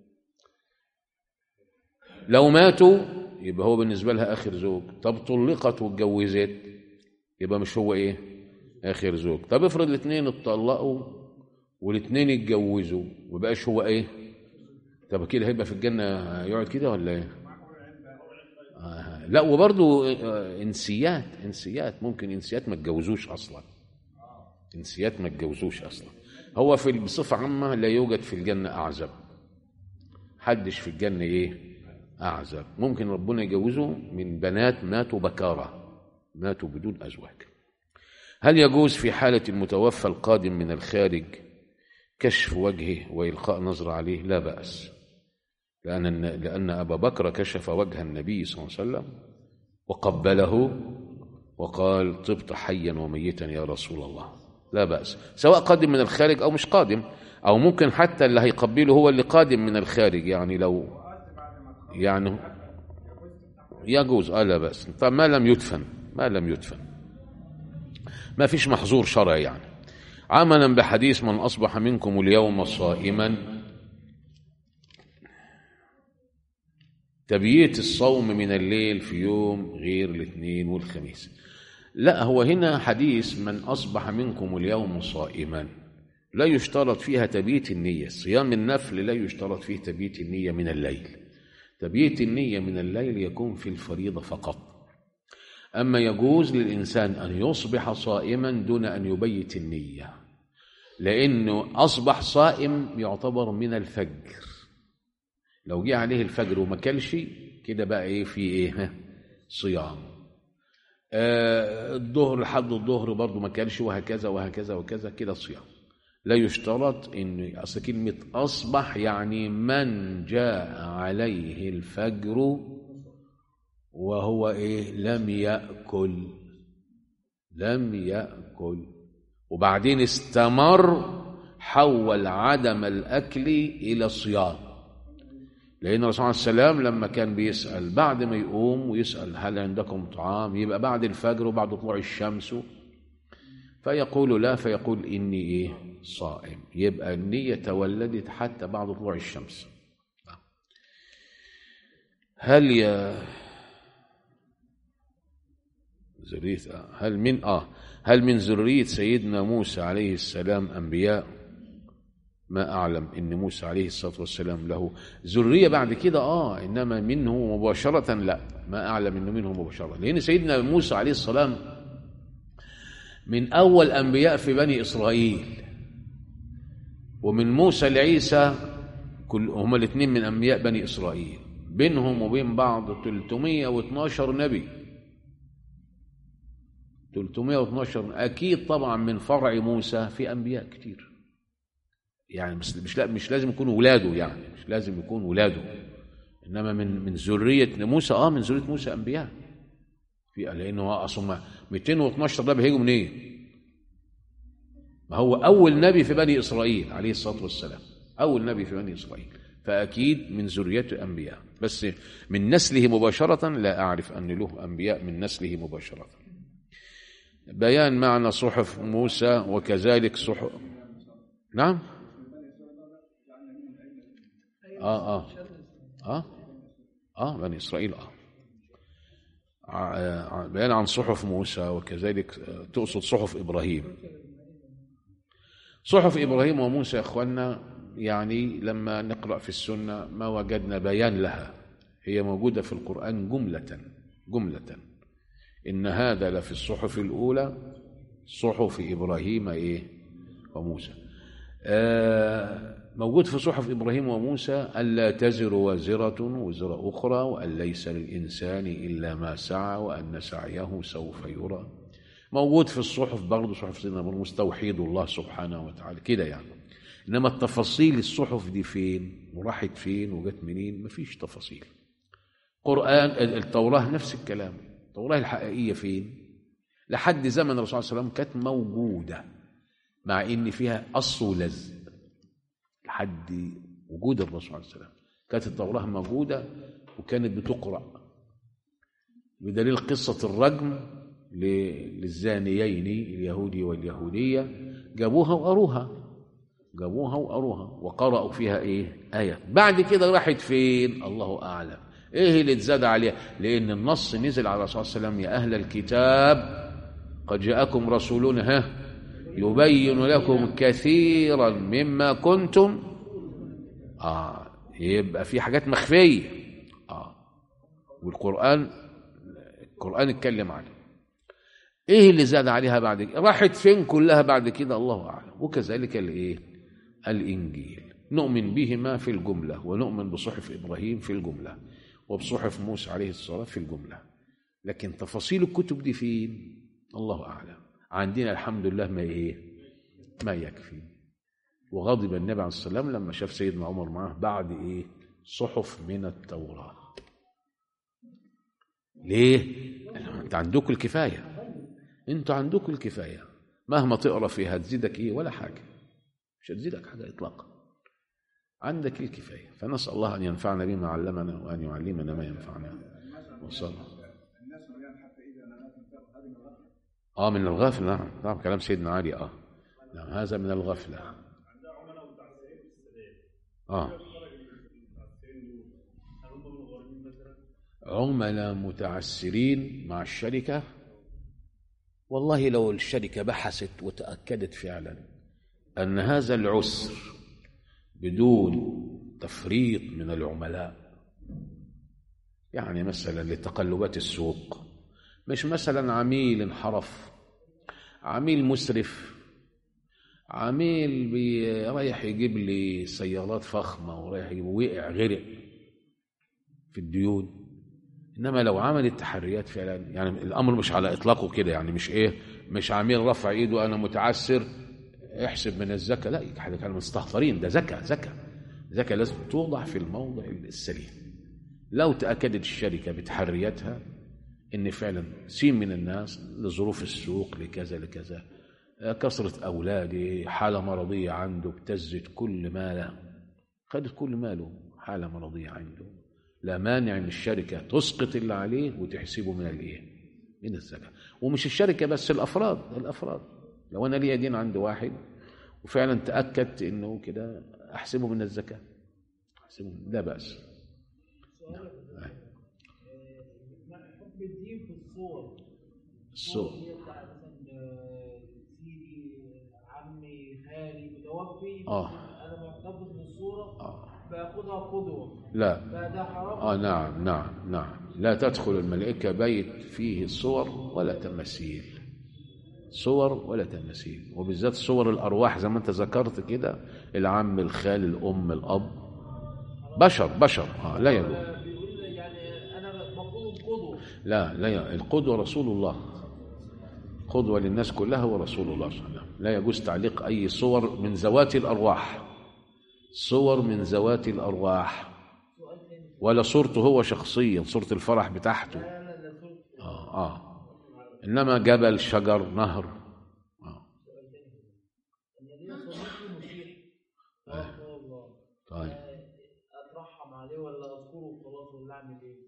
لو ماتوا يبقى هو بالنسبة لها آخر زوج طب طلقت واتجوزت يبقى مش هو إيه آخر زوج طب افرض الاثنين اتطلقوا والاثنين اتجوزوا وبقاش هو إيه طب كده هيبقى في الجنة يقعد كده ولا إيه آه لا وبرضه آه انسيات انسيات ممكن انسيات ما اتجوزوش اصلا انسيات ما اتجوزوش اصلا هو في بصفه عامه لا يوجد في الجنه اعزب حدش في الجنه ايه اعزب ممكن ربنا يجوزه من بنات ماتوا بكاره ماتوا بدون ازواج هل يجوز في حاله المتوفى القادم من الخارج كشف وجهه والقاء نظره عليه لا باس لأن لأن أبا بكر كشف وجه النبي صلى الله عليه وسلم وقبله وقال طبت حيا وميتا يا رسول الله لا بأس سواء قادم من الخارج أو مش قادم أو ممكن حتى اللي هيقبله هو اللي قادم من الخارج يعني لو يعني يجوز آه لا بأس طب ما لم يدفن ما لم يدفن ما فيش محظور شرعي يعني عملا بحديث من أصبح منكم اليوم صائما تبييت الصوم من الليل في يوم غير الاثنين والخميس لا هو هنا حديث من أصبح منكم اليوم صائما لا يشترط فيها تبييت النية صيام النفل لا يشترط فيه تبييت النية من الليل تبييت النية من الليل يكون في الفريضة فقط أما يجوز للإنسان أن يصبح صائما دون أن يبيت النية لأنه أصبح صائم يعتبر من الفجر لو جه عليه الفجر وما كلش كده بقى إيه في إيه صيام آه الظهر لحد الظهر برضه ما كلش وهكذا وهكذا وكذا كده صيام لا يشترط ان اصل كلمه اصبح يعني من جاء عليه الفجر وهو ايه لم ياكل لم ياكل وبعدين استمر حول عدم الاكل الى صيام لان الرسول عليه السلام لما كان بيسال بعد ما يقوم ويسال هل عندكم طعام يبقى بعد الفجر وبعد طلوع الشمس فيقول لا فيقول اني ايه صائم يبقى النية تولدت حتى بعد طلوع الشمس هل يا ذرية هل من اه هل من ذرية سيدنا موسى عليه السلام أنبياء ما أعلم إن موسى عليه الصلاة والسلام له ذرية بعد كده آه إنما منه مباشرة لا ما أعلم إنه منه مباشرة لأن سيدنا موسى عليه السلام من أول أنبياء في بني إسرائيل ومن موسى لعيسى كل هما الاثنين من أنبياء بني إسرائيل بينهم وبين بعض 312 نبي 312 أكيد طبعا من فرع موسى في أنبياء كتير يعني مش مش مش لازم يكونوا ولاده يعني مش لازم يكون ولاده انما من من ذريه موسى اه من ذريه موسى انبياء في لانه اصلا 212 ده هيجوا منين؟ إيه؟ ما هو اول نبي في بني اسرائيل عليه الصلاه والسلام اول نبي في بني اسرائيل فاكيد من ذريته انبياء بس من نسله مباشره لا اعرف ان له انبياء من نسله مباشره بيان معنى صحف موسى وكذلك صحف نعم اه اه اه اه بني اسرائيل اه بيان عن صحف موسى وكذلك تقصد صحف ابراهيم صحف ابراهيم وموسى يا اخوانا يعني لما نقرا في السنه ما وجدنا بيان لها هي موجوده في القران جمله جمله ان هذا لفي الصحف الاولى صحف ابراهيم ايه وموسى آه موجود في صحف ابراهيم وموسى الا تزر وازره وزر اخرى وان ليس للانسان الا ما سعى وان سعيه سوف يرى موجود في الصحف برضه صحف سيدنا موسى توحيد الله سبحانه وتعالى كده يعني انما التفاصيل الصحف دي فين وراحت فين وجت منين مفيش تفاصيل قران التوراه نفس الكلام التوراه الحقيقيه فين لحد زمن الرسول صلى الله عليه وسلم كانت موجوده مع ان فيها اصل ولزق لحد وجود الرسول عليه السلام كانت التوراة موجودة وكانت بتقرأ بدليل قصة الرجم للزانيين اليهودي واليهودية جابوها وقروها جابوها وقروها وقرأوا فيها ايه آية بعد كده راحت فين الله أعلم ايه اللي اتزاد عليها لأن النص نزل على الرسول صلى الله عليه وسلم يا أهل الكتاب قد جاءكم رسولنا ها يبين لكم كثيرا مما كنتم آه يبقى في حاجات مخفية آه والقرآن القرآن اتكلم عليه ايه اللي زاد عليها بعد كده راحت فين كلها بعد كده الله اعلم وكذلك الايه الانجيل نؤمن بهما في الجمله ونؤمن بصحف ابراهيم في الجمله وبصحف موسى عليه الصلاه في الجمله لكن تفاصيل الكتب دي فين الله اعلم عندنا الحمد لله ما ايه ما يكفي وغضب النبي عليه الصلاه والسلام لما شاف سيدنا عمر معاه بعد ايه صحف من التوراه ليه انت عندكم الكفايه انتوا عندكم الكفايه مهما تقرا فيها تزيدك ايه ولا حاجه مش هتزيدك حاجه اطلاقا عندك الكفايه فنسال الله ان ينفعنا بما علمنا وان يعلمنا ما ينفعنا وصلى اه من الغفله نعم نعم كلام سيدنا علي اه نعم هذا من الغفله اه عملاء متعسرين مع الشركه والله لو الشركة بحثت وتأكدت فعلا أن هذا العسر بدون تفريط من العملاء يعني مثلا لتقلبات السوق مش مثلا عميل انحرف عميل مسرف عميل بي- رايح يجيب لي سيارات فخمة ورايح يجيب وقع غرق في الديون انما لو عمل التحريات فعلا يعني الامر مش على اطلاقه كده يعني مش ايه مش عميل رفع ايده انا متعسر احسب من الزكاه لا احنا كانوا مستهترين ده زكاه زكاه زكاه لازم توضع في الموضع السليم لو تاكدت الشركه بتحرياتها ان فعلا سين من الناس لظروف السوق لكذا لكذا آه، كثره اولاده حاله مرضيه عنده ابتزت كل ماله خدت كل ماله حاله مرضيه عنده لا مانع ان الشركه تسقط اللي عليه وتحسبه من الايه؟ من الزكاه ومش الشركه بس الافراد الافراد لو انا ليا دين عند واحد وفعلا تاكدت انه كده احسبه من الزكاه احسبه لا باس حكم الدين في الصور الصور اللي هي بتاع مثلا آه، سيدي عمي خالي متوفي آه. انا محتفظ بالصوره آه. باخدها قدوه لا بقى ده حرام آه نعم نعم نعم لا تدخل الملائكة بيت فيه صور ولا تماثيل صور ولا تماثيل وبالذات صور الأرواح زي ما أنت ذكرت كده العم الخال الأم الأب بشر بشر آه لا يجوز آه، بيقول يعني انا باخدهم قدوه لا لا ي- القدوة رسول الله قدوة للناس كلها هو رسول الله صلى الله عليه وسلم لا يجوز تعليق أي صور من ذوات الأرواح صور من ذوات الأرواح ولا صورته هو شخصيا صورة الفرح بتاعته انا لا صورة آه آه إنما جبل شجر نهر آه. النبي صديقي مسيحي توفى الله طيب آه، اترحم عليه ولا اذكره وخلاص ولا اعمل ايه؟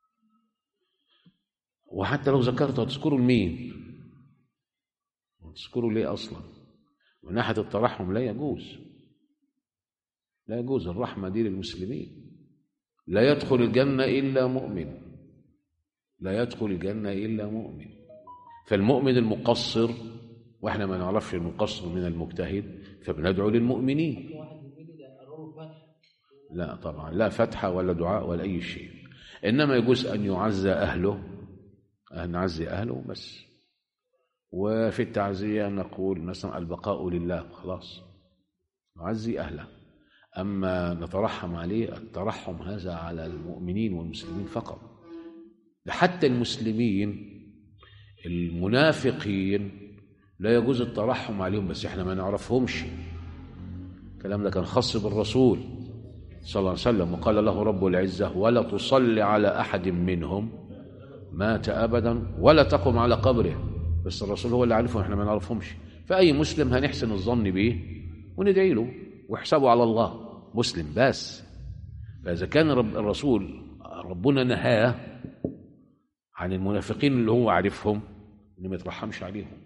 وحتى لو ذكرته هتذكره لمين وتذكره ليه أصلا من ناحية الترحم لا يجوز لا يجوز الرحمة دي للمسلمين لا يدخل الجنة إلا مؤمن لا يدخل الجنة إلا مؤمن فالمؤمن المقصر واحنا ما نعرفش المقصر من المجتهد فبندعو للمؤمنين واحد يقول لي ده قرروا فتح لا طبعا لا فتحة ولا دعاء ولا أي شيء إنما يجوز أن يعزى أهله أن نعزي أهله بس وفي التعزية نقول مثلا البقاء لله خلاص نعزي أهله أما نترحم عليه الترحم هذا على المؤمنين والمسلمين فقط حتى المسلمين المنافقين لا يجوز الترحم عليهم بس احنا ما نعرفهمش الكلام ده كان خاص بالرسول صلى الله عليه وسلم وقال له رب العزة ولا تصلي على أحد منهم مات أبدا ولا تقم على قبره بس الرسول هو اللي عارفه احنا ما نعرفهمش فأي مسلم هنحسن الظن به وندعي له وحسابه على الله مسلم بس فإذا كان رب الرسول ربنا نهاه عن المنافقين اللي هو عارفهم إنه ما يترحمش عليهم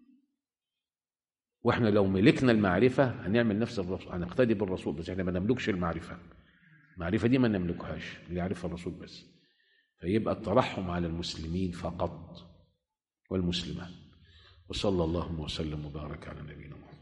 واحنا لو ملكنا المعرفة هنعمل نفس الرسول هنقتدي بالرسول بس احنا ما نملكش المعرفة المعرفة دي ما نملكهاش اللي يعرفها الرسول بس فيبقى الترحم على المسلمين فقط والمسلمات وصلى الله وسلم وبارك على نبينا محمد